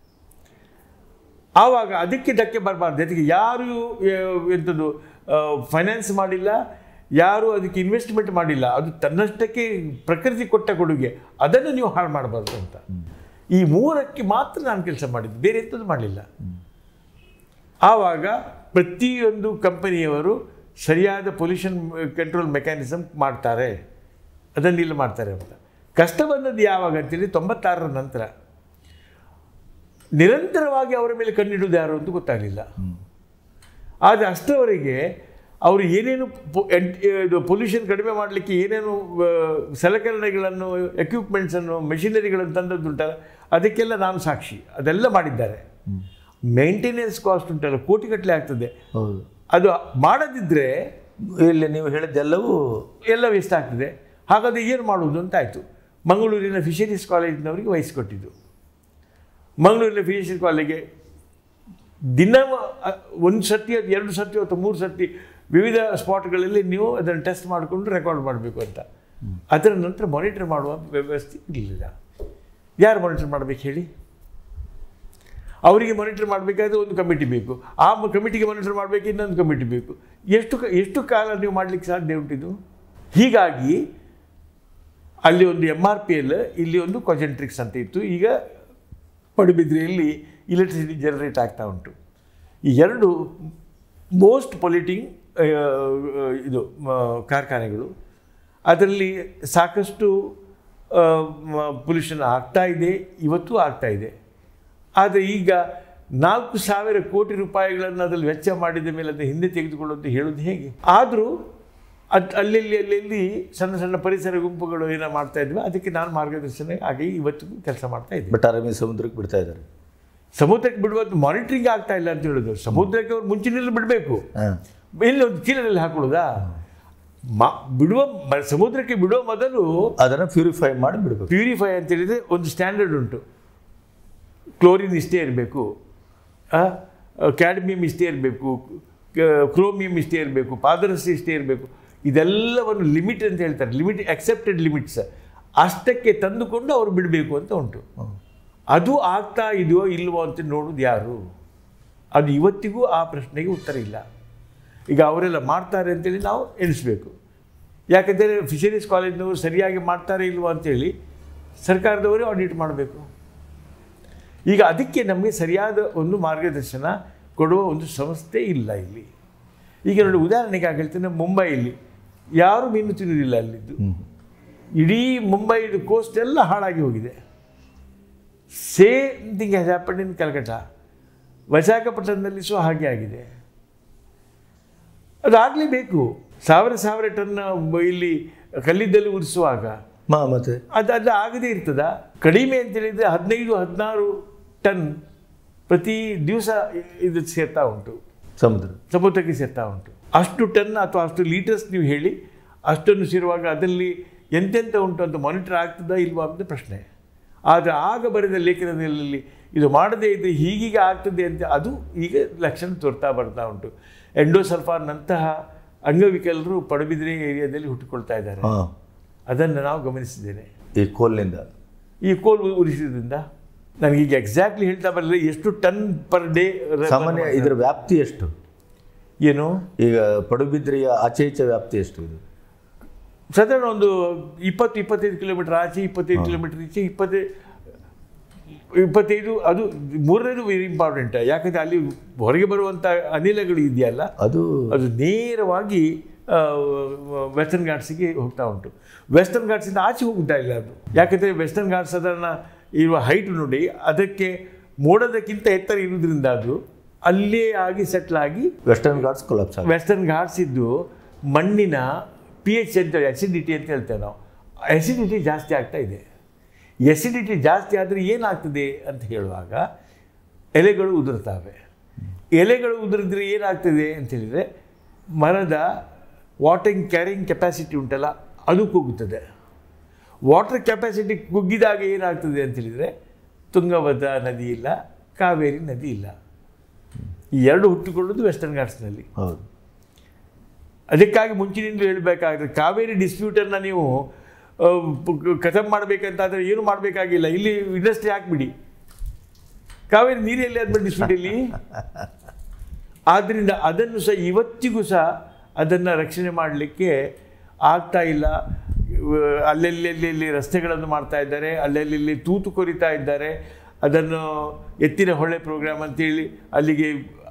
ಆವಾಗ ಅದಕ್ಕೆ ಧಕ್ಕೆ ಬರಬಾರ್ದು ಅದಕ್ಕೆ ಯಾರು ಆ, ಎಂಥದ್ದು ಫೈನಾನ್ಸ್ ಮಾಡಿಲ್ಲ ಯಾರು ಅದಕ್ಕೆ ಇನ್ವೆಸ್ಟ್ಮೆಂಟ್ ಮಾಡಿಲ್ಲ ಅದು ತನ್ನಷ್ಟಕ್ಕೆ ಪ್ರಕೃತಿ ಕೊಟ್ಟ ಕೊಡುಗೆ ಅದನ್ನು ನೀವು ಹಾಳು ಮಾಡಬಾರ್ದು ಅಂತ ಈ ಮೂರಕ್ಕೆ ಮಾತ್ರ ನಾನು ಕೆಲಸ ಮಾಡಿದ್ದು ಬೇರೆ ಎಂಥದ್ದು ಮಾಡಲಿಲ್ಲ ಆವಾಗ ಪ್ರತಿಯೊಂದು ಕಂಪನಿಯವರು ಸರಿಯಾದ ಪೊಲ್ಯೂಷನ್ ಕಂಟ್ರೋಲ್ ಮೆಕ್ಯಾನಿಸಮ್ ಮಾಡ್ತಾರೆ ಅದನ್ನು ಇಲ್ಲಿ ಮಾಡ್ತಾರೆ ಅಂತ ಕಷ್ಟ ಬಂದದ್ದು ಯಾವಾಗ ಅಂತೇಳಿ ತೊಂಬತ್ತಾರರ ನಂತರ ನಿರಂತರವಾಗಿ ಅವರ ಮೇಲೆ ಕಣ್ಣಿಡುವುದು ಯಾರು ಅಂತ ಗೊತ್ತಾಗಲಿಲ್ಲ ಆದರೆ ಅಷ್ಟರವರೆಗೆ ಅವರು ಏನೇನು ಪೊ- ಎಡ್- ಇದು ಪೊಲ್ಯೂಷನ್ ಕಡಿಮೆ ಮಾಡಲಿಕ್ಕೆ ಏನೇನು ಆ, ಸಲಕರಣೆಗಳನ್ನು ಎಕ್ವಿಪ್ಮೆಂಟ್ಸನ್ನು ಮೆಷಿನರಿಗಳನ್ನು ತಂದದ್ದುಂಟಲ್ಲ ಅದಕ್ಕೆಲ್ಲ ನಾನು ಸಾಕ್ಷಿ ಅದೆಲ್ಲ ಮಾಡಿದ್ದಾರೆ ಮೇಂಟೆನೆನ್ಸ್ ಕಾಸ್ಟ್ ಉಂಟಲ್ಲ ಕೋಟಿಗಟ್ಟಲೆ ಆಗ್ತದೆ ಹೌದು ಅದು ಮಾಡದಿದ್ದರೆ ಇಲ್ಲಿ ನೀವು ಹೇಳಿದ್ದೆಲ್ಲವೂ ಎಲ್ಲ ವೇಸ್ಟ್ ಆಗ್ತದೆ ಹಾಗಾದರೆ ಏನು ಮಾಡುವುದು ಅಂತ ಆಯಿತು ಮಂಗಳೂರಿನ ಫಿಶರೀಸ್ ಕಾಲೇಜಿನವರಿಗೆ ವಹಿಸಿಕೊಟ್ಟಿದ್ದು ಮಂಗಳೂರಿನ ಫಿಶರೀಸ್ ಕಾಲೇಜಿಗೆ ದಿನ ಒಂದು ಸರ್ತಿ ಅಥವಾ ಎರಡು ಸರ್ತಿ ಅಥವಾ ಮೂರು ಸರ್ತಿ ವಿವಿಧ ಸ್ಪಾಟ್ಗಳಲ್ಲಿ ನೀವು ಅದನ್ನು ಟೆಸ್ಟ್ ಮಾಡಿಕೊಂಡು ರೆಕಾರ್ಡ್ ಮಾಡಬೇಕು ಅಂತ ಅದರ ನಂತರ ಮಾನಿಟರ್ ಮಾಡುವ ವ್ಯವಸ್ಥೆ ಇರಲಿಲ್ಲ ಯಾರು ಮಾನಿಟರ್ ಮಾಡಬೇಕು ಹೇಳಿ ಅವರಿಗೆ ಮಾನಿಟರ್ ಮಾಡಬೇಕಾದ್ರೆ ಒಂದು ಕಮಿಟಿ ಬೇಕು ಆ ಕಮಿಟಿಗೆ ಮಾನಿಟರ್ ಮಾಡಬೇಕು ಇನ್ನೊಂದು ಕಮಿಟಿ ಬೇಕು ಎಷ್ಟು ಕ- ಎಷ್ಟು ಕಾಲ ನೀವು ಮಾಡಲಿಕ್ಕೆ ಸಾಧ್ಯ ಉಂಟಿದು ಹೀಗಾಗಿ ಅಲ್ಲಿ ಒಂದು ಎಮ್ ಆರ್ ಪಿ ಎಲ್ ಇಲ್ಲಿ ಒಂದು ಕೊಜೆಂಟ್ರಿಕ್ಸ್ ಅಂತ ಇತ್ತು ಈಗ ಪಡುಬಿದ್ರಿಯಲ್ಲಿ ಇಲೆಕ್ಟ್ರಿಸಿಟಿ ಜನರೇಟ್ ಆಗ್ತಾ ಉಂಟು ಈ ಎರಡು ಮೋಸ್ಟ್ ಪೊಲ್ಯೂಟಿಂಗ್ ಇದು ಮ, ಕಾರ್ಖಾನೆಗಳು ಅದರಲ್ಲಿ ಸಾಕಷ್ಟು ಪೊಲ್ಯೂಷನ್ ಆಗ್ತಾ ಇದೆ ಇವತ್ತು ಆಗ್ತಾ ಇದೆ ಆದರೆ ಈಗ ನಾಲ್ಕು ಸಾವಿರ ಕೋಟಿ ರೂಪಾಯಿಗಳನ್ನು ಅದರಲ್ಲಿ ವೆಚ್ಚ ಮಾಡಿದ ಮೇಲೆ ಅದನ್ನು ಹಿಂದೆ ತೆಗೆದುಕೊಳ್ಳುವಂತ ಹೇಳೋದು ಹೇಗೆ ಆದರೂ ಅದು ಅಲ್ಲಲ್ಲಿ ಅಲ್ಲಲ್ಲಿ ಸಣ್ಣ ಸಣ್ಣ ಪರಿಸರ ಗುಂಪುಗಳು ಏನೋ ಮಾಡ್ತಾ ಇದ್ವಿ ಅದಕ್ಕೆ ನಾನು ಮಾರ್ಗದರ್ಶನ ಆಗಿ ಇವತ್ತಿಗೂ ಕೆಲಸ ಮಾಡ್ತಾ ಇದ್ದೆ ಬಟ್ ಆರಾಮಿ ಸಮುದ್ರಕ್ಕೆ ಬಿಡ್ತಾ ಇದ್ದಾರೆ ಸಮುದ್ರಕ್ಕೆ ಬಿಡುವುದು ಮಾನಿಟ್ರಿಂಗ್ ಆಗ್ತಾ ಇಲ್ಲ ಅಂತ ಹೇಳೋದು ಸಮುದ್ರಕ್ಕೆ ಅವ್ರು ಮುಂಚಿನಲ್ಲಿ ಬಿಡಬೇಕು ಹಾಂ ಇಲ್ಲಿ ಒಂದು ಚೀಲದಲ್ಲಿ ಹಾಕೊಳ್ಳೋದಾ ಮಾ ಬಿಡುವ ಮ- ಸಮುದ್ರಕ್ಕೆ ಬಿಡುವ ಮೊದಲು ಅದನ್ನು ಪ್ಯೂರಿಫೈ ಮಾಡಿ ಬಿಡಬೇಕು ಪ್ಯೂರಿಫೈ ಅಂತ ಹೇಳಿದರೆ ಒಂದು ಸ್ಟ್ಯಾಂಡರ್ಡ್ ಉಂಟು ಕ್ಲೋರಿನ್ ಇಷ್ಟೇ ಇರಬೇಕು ಕ್ಯಾಡ್ಮಿಯಮ್ ಇಷ್ಟೇ ಇರಬೇಕು ಕ್ರೋಮಿಯಂ ಇಷ್ಟೇ ಇರಬೇಕು ಪಾದರಸ ಇಷ್ಟೇ ಇರಬೇಕು ಇದೆಲ್ಲವನ್ನು ಲಿಮಿಟ್ ಅಂತ ಹೇಳ್ತಾರೆ ಲಿಮಿಟ್ ಅಕ್ಸೆಪ್ಟೆಡ್ ಲಿಮಿಟ್ಸ್ ಅಷ್ಟಕ್ಕೆ ತಂದುಕೊಂಡು ಅವರು ಬಿಡಬೇಕು ಅಂತ ಉಂಟು ಅದು ಆಗ್ತಾ ಇದೆಯೋ ಇಲ್ವೋ ಅಂತ ನೋಡೋದು ಯಾರು ಅದು ಇವತ್ತಿಗೂ ಆ ಪ್ರಶ್ನೆಗೆ ಉತ್ತರ ಇಲ್ಲ ಈಗ ಅವರೆಲ್ಲ ಮಾಡ್ತಾರೆ ಅಂತೇಳಿ ನಾವು ಎಣಿಸ್ಬೇಕು ಯಾಕಂದರೆ ಫಿಶರೀಸ್ ಕಾಲೇಜ್ನವರು ಸರಿಯಾಗಿ ಮಾಡ್ತಾರೆ ಇಲ್ವೋ ಅಂತೇಳಿ ಸರ್ಕಾರದವರೇ ಆಡಿಟ್ ಮಾಡಬೇಕು ಈಗ ಅದಕ್ಕೆ ನಮಗೆ ಸರಿಯಾದ ಒಂದು ಮಾರ್ಗದರ್ಶನ ಕೊಡುವ ಒಂದು ಸಂಸ್ಥೆ ಇಲ್ಲ ಇಲ್ಲಿ ಈಗ ನೋಡಿ ಉದಾಹರಣೆಗೆ ಆಗಿ ಹೇಳ್ತೇನೆ ಮುಂಬೈಯಲ್ಲಿ ಯಾರು ಮೀನು ತಿನ್ನುವುದಿಲ್ಲ ಅಲ್ಲಿದ್ದು ಇಡೀ ಮುಂಬೈದು ಕೋಸ್ಟ್ ಎಲ್ಲ ಹಾಳಾಗಿ ಹೋಗಿದೆ same thing has happen in Calcutta ವಿಶಾಖಪಟ್ಟಣದಲ್ಲಿ ಸಹ ಹಾಗೆ ಆಗಿದೆ ಅದಾಗಲೇಬೇಕು ಸಾವಿರ ಸಾವಿರ ಟನ್ ಇಲ್ಲಿ ಕಲ್ಲಿದ್ದಲು ಉರಿಸುವಾಗ ಮಾ ಮತ್ತೆ ಅದು ಅದು ಆಗದೇ ಇರ್ತದ ಕಡಿಮೆ ಅಂತ ಹೇಳಿದರೆ ಹದಿನೈದು ಹದಿನಾರು ಟನ್ ಪ್ರತಿ ದಿವಸ ಇದು ಸೇರ್ತಾ ಉಂಟು ಸಮುದ್ರ ಸಮುದ್ರಕ್ಕೆ ಸೇರ್ತಾ ಉಂಟು ಅಷ್ಟು ಟನ್ ಅಥವಾ ಅಷ್ಟು ಲೀಟರ್ಸ್ ನೀವು ಹೇಳಿ ಅಷ್ಟನ್ನು ಸೇರುವಾಗ ಅದರಲ್ಲಿ ಎಂತೆಂಥ ಉಂಟು ಅಂತ ಮಾನಿಟರ್ ಆಗ್ತದಾ ಇಲ್ವಾ ಅಂತ ಪ್ರಶ್ನೆ ಆದರೆ ಆಗ ಬರೆದ ಲೇಖನದಲ್ಲಿ ಇದು ಮಾಡದೇ ಇದ್ದರೆ ಹೀಗೀಗೆ ಆಗ್ತದೆ ಅಂತ ಅದು ಈಗ ಲಕ್ಷಣ ತೋರ್ತಾ ಬರ್ತಾ ಉಂಟು ಎಂಡೋಸಲ್ಫಾನ್ನಂತಹ ಅಂಗವಿಕಲರು ಪಡುಬಿದ್ರೆ ಏರಿಯಾದಲ್ಲಿ ಹುಟ್ಟಿಕೊಳ್ತಾ ಇದ್ದಾರೆ ಹಾಂ ಅದನ್ನು ನಾವು ಗಮನಿಸಿದ್ದೇನೆ ಈ ಕೋಲ್ನಿಂದ ಈ ಕೋಲ್ ಉರಿಸಿದ್ರಿಂದ ನನಗೀಗ ಎಕ್ಸಾಕ್ಟ್ಲಿ ಹೇಳ್ತಾ ಬರಲಿಲ್ಲ ಎಷ್ಟು ಟನ್ ಪರ್ ಡೇ ಸಾಮಾನ್ಯ ಇದರ ವ್ಯಾಪ್ತಿ ಎಷ್ಟು ಏನು ಈಗ ಪಡುಬಿದ್ರಿಯ ಆಚೆ ಈಚೆ ವ್ಯಾಪ್ತಿ ಎಷ್ಟು ಇದು ಸಾಧಾರಣ ಒಂದು ಇಪ್ಪತ್ತು ಇಪ್ಪತ್ತೈದು ಕಿಲೋಮೀಟರ್ ಆಚೆ ಇಪ್ಪತ್ತೈದು ಕಿಲೋಮೀಟರ್ ಈಚೆ ಇಪ್ಪತ್ತೈ ಇಪ್ಪತ್ತೈದು ಅದು ಮೂರನೇದು ವೆರಿ ಇಂಪಾರ್ಟೆಂಟ್ ಯಾಕಂದರೆ ಅಲ್ಲಿ ಹೊರಗೆ ಬರುವಂಥ ಅನಿಲಗಳು ಇದೆಯಲ್ಲ ಅದು ಅದು ನೇರವಾಗಿ ವೆಸ್ಟರ್ನ್ ಘಾಟ್ಸಿಗೆ ಹೋಗ್ತಾ ಉಂಟು ವೆಸ್ಟರ್ನ್ ಘಾಟ್ಸಿಂದ ಆಚೆ ಹೋಗ್ತಾ ಇಲ್ಲ ಅದು ಯಾಕಂದರೆ ವೆಸ್ಟರ್ನ್ ಘಾಟ್ಸ್ ಸಾಧಾರಣ ಇರುವ ಹೈಟ್ ನೋಡಿ ಅದಕ್ಕೆ ಮೋಡದಕ್ಕಿಂತ ಎತ್ತರ ಇರುವುದರಿಂದ ಅದು ಅಲ್ಲೇ ಆಗಿ ಸೆಟ್ಲ್ ಆಗಿ ವೆಸ್ಟರ್ನ್ ಘಾಟ್ಸ್ ಕೊಲಾಪ್ಸ್ ಆಗಿದೆ ವೆಸ್ಟರ್ನ್ ಘಾಟ್ಸ್ ಇದ್ದು ಮಣ್ಣಿನ ಪಿ ಎಚ್ ಅಂತ ಅಸಿಡಿಟಿ ಅಂತ ಹೇಳ್ತೇವೆ ನಾವು ಅಸಿಡಿಟಿ ಜಾಸ್ತಿ ಆಗ್ತಾ ಇದೆ ಎಸಿಡಿಟಿ ಜಾಸ್ತಿ ಆದರೆ ಏನಾಗ್ತದೆ ಅಂತ ಹೇಳುವಾಗ ಎಲೆಗಳು ಉದುರ್ತವೆ ಎಲೆಗಳು ಉದುರಿದ್ರೆ ಏನಾಗ್ತದೆ ಅಂತ ಹೇಳಿದರೆ ಮರದ ವಾಟರಿಂಗ್ ಕ್ಯಾರಿಂಗ್ ಕೆಪಾಸಿಟಿ ಉಂಟಲ್ಲ ಅದು ಕುಗ್ಗುತ್ತದೆ ವಾಟರ್ ಕೆಪಾಸಿಟಿ ಕುಗ್ಗಿದಾಗ ಏನಾಗ್ತದೆ ಅಂತ ಹೇಳಿದರೆ ತುಂಗಭದ್ರಾ ನದಿ ಇಲ್ಲ ಕಾವೇರಿ ನದಿ ಇಲ್ಲ ಈ ಎರಡು ಹುಟ್ಟಿಕೊಳ್ಳೋದು ವೆಸ್ಟರ್ನ್ ಘಾಟ್ಸ್ನಲ್ಲಿ ಹೌದು ಅದಕ್ಕಾಗಿ ಮುಂಚಿನಿಂದ ಹೇಳಬೇಕಾದ್ರೆ ಕಾವೇರಿ ಡಿಸ್ಪ್ಯೂಟನ್ನು ನೀವು ಖತಮ್ ಮಾಡಬೇಕಂತಾದ್ರೆ ಏನು ಮಾಡಬೇಕಾಗಿಲ್ಲ ಇಲ್ಲಿ ಇಂಡಸ್ಟ್ರಿ ಹಾಕ್ಬಿಡಿ ಕಾವೇರಿ ನೀರಲ್ಲಿ ಅದು ಬಂದಿಸ್ಬಿಟ್ಟು ಇಲ್ಲಿ ಆದ್ದರಿಂದ ಅದನ್ನು ಸಹ ಇವತ್ತಿಗೂ ಸಹ ಅದನ್ನು ರಕ್ಷಣೆ ಮಾಡಲಿಕ್ಕೆ ಆಗ್ತಾ ಇಲ್ಲ ಇವ- ಅಲ್ಲಲ್ಲಿ ಅಲ್ಲಿ ರಸ್ತೆಗಳನ್ನು ಮಾಡ್ತಾ ಇದ್ದಾರೆ ಅಲ್ಲಲ್ಲಿ ತೂತು ಕೊರಿತಾ ಇದ್ದಾರೆ ಅದನ್ನು ಎತ್ತಿನ ಹೊಳೆ ಪ್ರೋಗ್ರಾಮ್ ಅಂತೇಳಿ ಅಲ್ಲಿಗೆ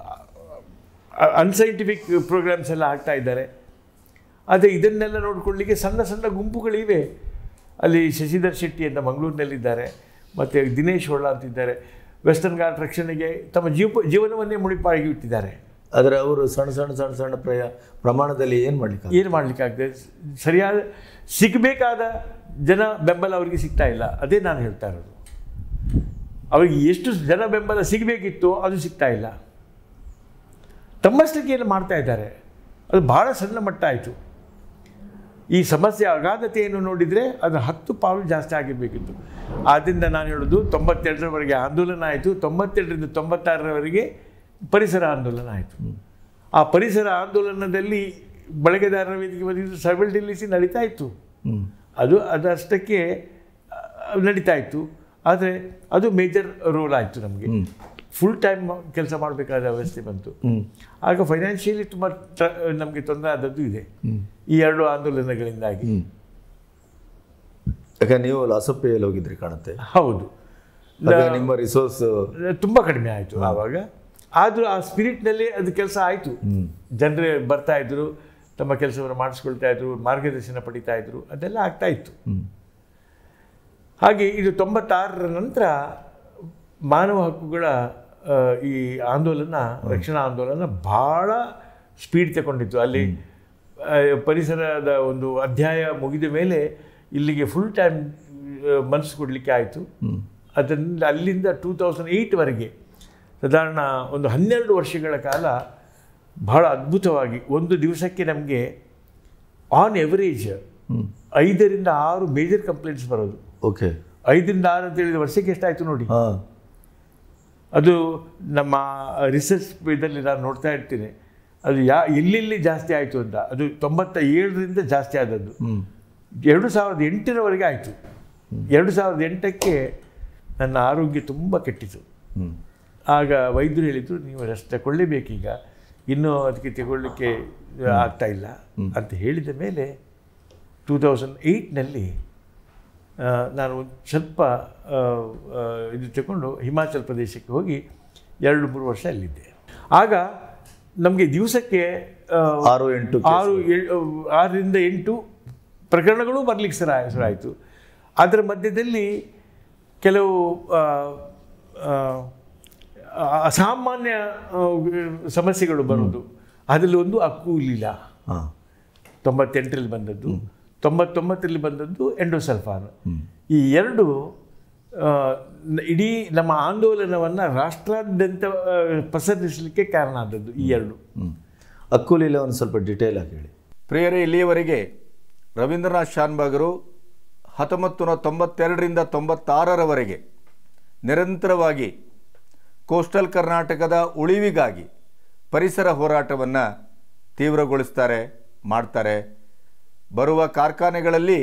ಅನ್ಸೈಂಟಿಫಿಕ್ ಪ್ರೋಗ್ರಾಮ್ಸ್ ಎಲ್ಲ ಹಾಕ್ತಾ ಇದ್ದಾರೆ ಆದರೆ ಇದನ್ನೆಲ್ಲ ನೋಡ್ಕೊಳ್ಳಿಕ್ಕೆ ಸಣ್ಣ ಸಣ್ಣ ಗುಂಪುಗಳಿವೆ ಅಲ್ಲಿ ಶಶಿಧರ್ ಶೆಟ್ಟಿ ಅಂತ ಮಂಗಳೂರಿನಲ್ಲಿದ್ದಾರೆ ಮತ್ತು ದಿನೇಶ್ ಹೊಳ್ಳ ಅಂತಿದ್ದಾರೆ ವೆಸ್ಟರ್ನ್ ಘಾಟ್ ರಕ್ಷಣೆಗೆ ತಮ್ಮ ಜೀವ ಜೀವನವನ್ನೇ ಮುಡಿಪಾಗಿ ಇಟ್ಟಿದ್ದಾರೆ ಆದರೆ ಅವರು ಸಣ್ಣ ಸಣ್ಣ ಸಣ್ಣ ಸಣ್ಣ ಪ್ರಯ ಪ್ರಮಾಣದಲ್ಲಿ ಏನು ಮಾಡ್ಲಿಕ್ಕೆ ಏನು ಮಾಡಲಿಕ್ಕಾಗ್ತದೆ ಸರಿಯಾದ ಸಿಗಬೇಕಾದ ಜನ ಬೆಂಬಲ ಅವರಿಗೆ ಸಿಗ್ತಾ ಇಲ್ಲ ಅದೇ ನಾನು ಹೇಳ್ತಾ ಇರೋದು ಅವರಿಗೆ ಎಷ್ಟು ಜನ ಬೆಂಬಲ ಸಿಗಬೇಕಿತ್ತು ಅದು ಸಿಗ್ತಾ ಇಲ್ಲ ತಮ್ಮಷ್ಟಕ್ಕೆ ಏನು ಮಾಡ್ತಾ ಇದ್ದಾರೆ ಅದು ಬಹಳ ಸಣ್ಣ ಮಟ್ಟ ಆಯಿತು ಈ ಸಮಸ್ಯೆ ಅಗಾಧತೆಯನ್ನು ನೋಡಿದರೆ ಅದು ಹತ್ತು ಪಾಲು ಜಾಸ್ತಿ ಆಗಿರಬೇಕಿತ್ತು ಆದ್ದರಿಂದ ನಾನು ಹೇಳೋದು ತೊಂಬತ್ತೆರಡರವರೆಗೆ ಆಂದೋಲನ ಆಯಿತು ತೊಂಬತ್ತೆರಡರಿಂದ ತೊಂಬತ್ತಾರರವರೆಗೆ ಪರಿಸರ ಆಂದೋಲನ ಆಯಿತು ಆ ಪರಿಸರ ಆಂದೋಲನದಲ್ಲಿ ಬಳಕೆದಾರರ ವೇದಿಕೆ ಬಂದಿದ್ದು ಸರ್ವೆಲ್ ಡಿಲ್ಲಿಸಿ ನಡೀತಾ ಇತ್ತು ಹ್ಞೂ ಅದು ಅದಷ್ಟಕ್ಕೆ ಆ, ನಡೀತಾ ಇತ್ತು ಆದರೆ ಅದು ಮೇಜರ್ ರೋಲ್ ಆಯಿತು ನಮಗೆ ಹ್ಞೂ ಫುಲ್ ಟೈಮ್ ಕೆಲಸ ಮಾಡಬೇಕಾದ ವ್ಯವಸ್ಥೆ ಬಂತು ಹ್ಞೂ ಆಗ ಫೈನಾನ್ಷಿಯಲಿ ತುಂಬ ನಮಗೆ ತೊಂದರೆ ಆದದ್ದು ಇದೆ ಹ್ಞೂ ಈ ಎರಡು ಆಂದೋಲನಗಳಿಂದಾಗಿ ಹ್ಞೂ ಯಾಕಂದ್ರೆ ನೀವು ಲಾಸಪ್ಪೆಯಲ್ಲಿ ಹೋಗಿದ್ರಿ ಕಾಣುತ್ತೆ ಹೌದು ಆಗ ನಿಮ್ಮ ರಿಸೋರ್ಸ್ ತುಂಬ ಕಡಿಮೆ ಆಯಿತು ಆವಾಗ ಆದರೂ ಆ ಸ್ಪಿರಿಟ್ನಲ್ಲಿ ಅದು ಕೆಲಸ ಆಯಿತು ಹ್ಞೂ ಜನರೇ ಬರ್ತಾ ಇದ್ರು ತಮ್ಮ ಕೆಲಸವನ್ನು ಮಾಡಿಸ್ಕೊಳ್ತಾ ಇದ್ರು ಮಾರ್ಗದರ್ಶನ ಪಡಿತಾ ಇದ್ರು ಅದೆಲ್ಲ ಆಗ್ತಾ ಇತ್ತು ಹ್ಞೂ ಹಾಗೆ ಇದು ತೊಂಬತ್ತಾರರ ನಂತರ ಮಾನವ ಹಕ್ಕುಗಳ ಆ, ಈ ಆಂದೋಲನ ರಕ್ಷಣಾ ಆಂದೋಲನ ಭಾಳ ಸ್ಪೀಡ್ ತಗೊಂಡಿತ್ತು ಅಲ್ಲಿ ಆ, ಪರಿಸರದ ಒಂದು ಅಧ್ಯಾಯ ಮುಗಿದ ಮೇಲೆ ಇಲ್ಲಿಗೆ ಫುಲ್ ಟೈಮ್ ಮನಸ್ಸು ಕೊಡಲಿಕ್ಕೆ ಆಯಿತು ಹ್ಞೂ ಅದರಿಂದ ಅಲ್ಲಿಂದ ಟೂ ತೌಸಂಡ್ ಏಯ್ಟ್ವರೆಗೆ ಸಾಧಾರಣ ಒಂದು ಹನ್ನೆರಡು ವರ್ಷಗಳ ಕಾಲ ಬಹಳ ಅದ್ಭುತವಾಗಿ ಒಂದು ದಿವಸಕ್ಕೆ ನಮಗೆ ಆನ್ ಎವರೇಜ್ ಹ್ಞೂ ಐದರಿಂದ ಆರು ಮೇಜರ್ ಕಂಪ್ಲೇಂಟ್ಸ್ ಬರೋದು ಓಕೆ ಐದರಿಂದ ಆರು ಅಂತ ಹೇಳಿದ ವರ್ಷಕ್ಕೆ ಎಷ್ಟಾಯಿತು ನೋಡಿ ಹಾಂ ಅದು ನಮ್ಮ ರಿಸರ್ಚ್ ಇದರಲ್ಲಿ ನಾನು ನೋಡ್ತಾ ಇರ್ತೀನಿ ಅದು ಯಾ ಎಲ್ಲೆಲ್ಲಿ ಜಾಸ್ತಿ ಆಯಿತು ಅಂತ ಅದು ತೊಂಬತ್ತ ಏಳರಿಂದ ಜಾಸ್ತಿ ಆದದ್ದು ಹ್ಞೂ ಎರಡು ಸಾವಿರದ ಎಂಟರವರೆಗೆ ಆಯಿತು ಎರಡು ಸಾವಿರದ ಎಂಟಕ್ಕೆ ನನ್ನ ಆರೋಗ್ಯ ತುಂಬ ಕೆಟ್ಟಿತು ಹ್ಞೂ ಆಗ ವೈದ್ಯರು ಹೇಳಿದರು ನೀವು ರೆಸ್ಟ್ ತಗೊಳ್ಳೇಬೇಕೀಗ ಇನ್ನೂ ಅದಕ್ಕೆ ತಗೊಳ್ಳಿಕ್ಕೆ ಆಗ್ತಾ ಇಲ್ಲ ಅಂತ ಹೇಳಿದ ಮೇಲೆ ಟೂ ತೌಸಂಡ್ ಏಯ್ಟ್ನಲ್ಲಿ ನಾನು ಒಂದು ಸ್ವಲ್ಪ ಆ, ಆ, ಇದು ತಗೊಂಡು ಹಿಮಾಚಲ್ ಪ್ರದೇಶಕ್ಕೆ ಹೋಗಿ ಎರಡು ಮೂರು ವರ್ಷ ಅಲ್ಲಿದ್ದೆ ಆಗ ನಮಗೆ ದಿವಸಕ್ಕೆ ಆ, ಆರು ಎಂಟು ಆರು ಏಳ್- ಆರರಿಂದ ಎಂಟು ಪ್ರಕರಣಗಳು ಬರಲಿಕ್ಕೆ ಸರ ಶುರುವಾಯಿತು ಅದರ ಮಧ್ಯದಲ್ಲಿ ಕೆಲವು ಆ, ಆ, ಅಸಾಮಾನ್ಯ ಆ, ಸಮಸ್ಯೆಗಳು ಬರೋದು ಅದರಲ್ಲಿ ಒಂದು ಅಕ್ಕು ಲೀಲಾ ಹಾಂ ತೊಂಬತ್ತೆಂಟರಲ್ಲಿ ಬಂದದ್ದು ತೊಂಬತ್ತೊಂಬತ್ತರಲ್ಲಿ ಬಂದದ್ದು ಎಂಡೋಸಲ್ಫಾನ್ ಹ್ಞೂ ಈ ಎರಡು ಆ, ನ- ಇಡೀ ನಮ್ಮ ಆಂದೋಲನವನ್ನು ರಾಷ್ಟ್ರಾದ್ಯಂತ ಆ, ಪಸರಿಸಲಿಕ್ಕೆ ಕಾರಣ ಆದದ್ದು ಈ ಎರಡು ಹ್ಞೂ ಅಕ್ಕುಲಿಲ್ಲ ಒಂದು ಸ್ವಲ್ಪ ಡಿಟೇಲ್ ಆಗಿ ಹೇಳಿ ಪ್ರಿಯರೇ ಇಲ್ಲಿಯವರೆಗೆ ರವೀಂದ್ರನಾಥ್ ಶಾನ್ಭಾಗರು ಹತ್ತೊಂಬತ್ತು ನೂರ ತೊಂಬತ್ತೆರಡರಿಂದ ತೊಂಬತ್ತಾರರವರೆಗೆ ನಿರಂತರವಾಗಿ ಕೋಸ್ಟಲ್ ಕರ್ನಾಟಕದ ಉಳಿವಿಗಾಗಿ ಪರಿಸರ ಹೋರಾಟವನ್ನು ತೀವ್ರಗೊಳಿಸ್ತಾರೆ ಮಾಡ್ತಾರೆ ಬರುವ ಕಾರ್ಖಾನೆಗಳಲ್ಲಿ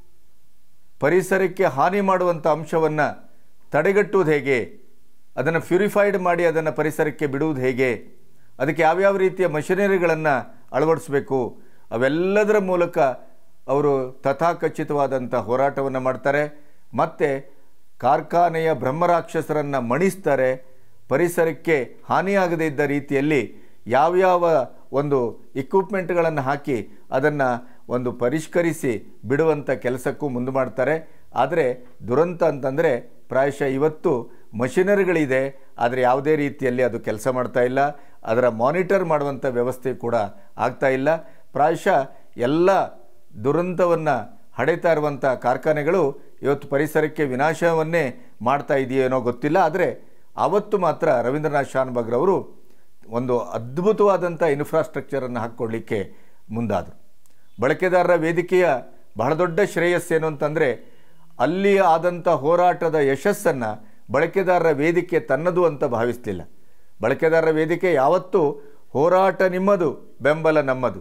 ಪರಿಸರಕ್ಕೆ ಹಾನಿ ಮಾಡುವಂಥ ಅಂಶವನ್ನು ತಡೆಗಟ್ಟುವುದು ಹೇಗೆ ಅದನ್ನು ಪ್ಯೂರಿಫೈಡ್ ಮಾಡಿ ಅದನ್ನು ಪರಿಸರಕ್ಕೆ ಬಿಡುವುದು ಹೇಗೆ ಅದಕ್ಕೆ ಯಾವ್ಯಾವ ರೀತಿಯ ಮಷಿನರಿಗಳನ್ನು ಅಳವಡಿಸಬೇಕು ಅವೆಲ್ಲದರ ಮೂಲಕ ಅವರು ತಥಾಕಚಿತವಾದಂಥ ಹೋರಾಟವನ್ನು ಮಾಡ್ತಾರೆ ಮತ್ತು ಕಾರ್ಖಾನೆಯ ಬ್ರಹ್ಮರಾಕ್ಷಸರನ್ನು ಮಣಿಸ್ತಾರೆ ಪರಿಸರಕ್ಕೆ ಹಾನಿಯಾಗದೇ ಇದ್ದ ರೀತಿಯಲ್ಲಿ ಯಾವ್ಯಾವ ಒಂದು ಇಕ್ವಿಪ್ಮೆಂಟ್ಗಳನ್ನು ಹಾಕಿ ಅದನ್ನು ಒಂದು ಪರಿಷ್ಕರಿಸಿ ಬಿಡುವಂಥ ಕೆಲಸಕ್ಕೂ ಮುಂದೆ ಮಾಡ್ತಾರೆ ಆದರೆ ದುರಂತ ಅಂತಂದರೆ ಪ್ರಾಯಶಃ ಇವತ್ತು ಮಷಿನರಿಗಳಿದೆ ಆದರೆ ಯಾವುದೇ ರೀತಿಯಲ್ಲಿ ಅದು ಕೆಲಸ ಮಾಡ್ತಾ ಇಲ್ಲ ಅದರ ಮಾನಿಟರ್ ಮಾಡುವಂಥ ವ್ಯವಸ್ಥೆ ಕೂಡ ಆಗ್ತಾ ಇಲ್ಲ ಪ್ರಾಯಶಃ ಎಲ್ಲ ದುರಂತವನ್ನು ಹಡೆತಾ ಇರುವಂಥ ಕಾರ್ಖಾನೆಗಳು ಇವತ್ತು ಪರಿಸರಕ್ಕೆ ವಿನಾಶವನ್ನೇ ಮಾಡ್ತಾ ಇದೆಯೇನೋ ಗೊತ್ತಿಲ್ಲ ಆದರೆ ಆವತ್ತು ಮಾತ್ರ ರವೀಂದ್ರನಾಥ್ ಶಾನ್ಭಾಗ್ರವರು ಒಂದು ಅದ್ಭುತವಾದಂಥ ಇನ್ಫ್ರಾಸ್ಟ್ರಕ್ಚರನ್ನು ಹಾಕ್ಕೊಡ್ಲಿಕ್ಕೆ ಮುಂದಾದರು ಬಳಕೆದಾರರ ವೇದಿಕೆಯ ಬಹಳ ದೊಡ್ಡ ಶ್ರೇಯಸ್ಸೇನು ಅಂತಂದರೆ ಅಲ್ಲಿ ಆದಂಥ ಹೋರಾಟದ ಯಶಸ್ಸನ್ನು ಬಳಕೆದಾರರ ವೇದಿಕೆ ತನ್ನದು ಅಂತ ಭಾವಿಸಲಿಲ್ಲ ಬಳಕೆದಾರರ ವೇದಿಕೆ ಯಾವತ್ತೂ ಹೋರಾಟ ನಿಮ್ಮದು ಬೆಂಬಲ ನಮ್ಮದು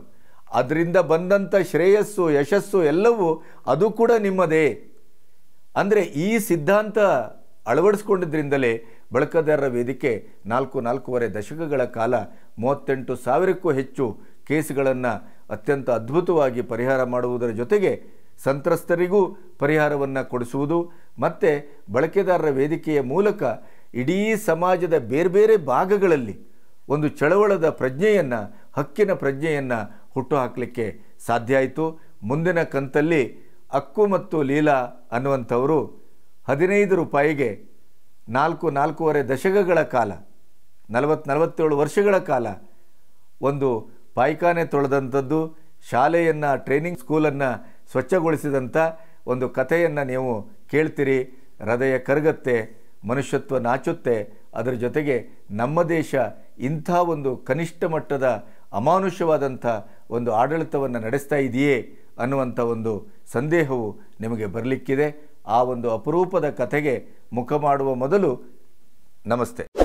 ಅದರಿಂದ ಬಂದಂಥ ಶ್ರೇಯಸ್ಸು ಯಶಸ್ಸು ಎಲ್ಲವೂ ಅದು ಕೂಡ ನಿಮ್ಮದೇ ಅಂದರೆ ಈ ಸಿದ್ಧಾಂತ ಅಳವಡಿಸ್ಕೊಂಡಿದ್ರಿಂದಲೇ ಬಳಕೆದಾರರ ವೇದಿಕೆ ನಾಲ್ಕು ನಾಲ್ಕೂವರೆ ದಶಕಗಳ ಕಾಲ ಮೂವತ್ತೆಂಟು ಸಾವಿರಕ್ಕೂ ಹೆಚ್ಚು ಕೇಸುಗಳನ್ನು ಅತ್ಯಂತ ಅದ್ಭುತವಾಗಿ ಪರಿಹಾರ ಮಾಡುವುದರ ಜೊತೆಗೆ ಸಂತ್ರಸ್ತರಿಗೂ ಪರಿಹಾರವನ್ನು ಕೊಡಿಸುವುದು ಮತ್ತು ಬಳಕೆದಾರರ ವೇದಿಕೆಯ ಮೂಲಕ ಇಡೀ ಸಮಾಜದ ಬೇರೆ ಬೇರೆ ಭಾಗಗಳಲ್ಲಿ ಒಂದು ಚಳವಳದ ಪ್ರಜ್ಞೆಯನ್ನು ಹಕ್ಕಿನ ಪ್ರಜ್ಞೆಯನ್ನು ಹುಟ್ಟುಹಾಕಲಿಕ್ಕೆ ಸಾಧ್ಯ ಆಯಿತು ಮುಂದಿನ ಕಂತಲ್ಲಿ ಅಕ್ಕು ಮತ್ತು ಲೀಲಾ ಅನ್ನುವಂಥವರು ಹದಿನೈದು ರೂಪಾಯಿಗೆ ನಾಲ್ಕು ನಾಲ್ಕೂವರೆ ದಶಕಗಳ ಕಾಲ ನಲವತ್ತು ನಲವತ್ತೇಳು ವರ್ಷಗಳ ಕಾಲ ಒಂದು ಪಾಯ್ಖಾನೆ ತೊಳೆದಂಥದ್ದು ಶಾಲೆಯನ್ನು ಟ್ರೈನಿಂಗ್ ಸ್ಕೂಲನ್ನು ಸ್ವಚ್ಛಗೊಳಿಸಿದಂಥ ಒಂದು ಕಥೆಯನ್ನು ನೀವು ಕೇಳ್ತೀರಿ ಹೃದಯ ಕರಗತ್ತೆ ಮನುಷ್ಯತ್ವ ನಾಚುತ್ತೆ ಅದರ ಜೊತೆಗೆ ನಮ್ಮ ದೇಶ ಇಂಥ ಒಂದು ಕನಿಷ್ಠ ಮಟ್ಟದ ಅಮಾನುಷವಾದಂಥ ಒಂದು ಆಡಳಿತವನ್ನು ನಡೆಸ್ತಾ ಇದೆಯೇ ಅನ್ನುವಂಥ ಒಂದು ಸಂದೇಹವು ನಿಮಗೆ ಬರಲಿಕ್ಕಿದೆ ಆ ಒಂದು ಅಪರೂಪದ ಕಥೆಗೆ ಮುಖ ಮಾಡುವ ಮೊದಲು ನಮಸ್ತೆ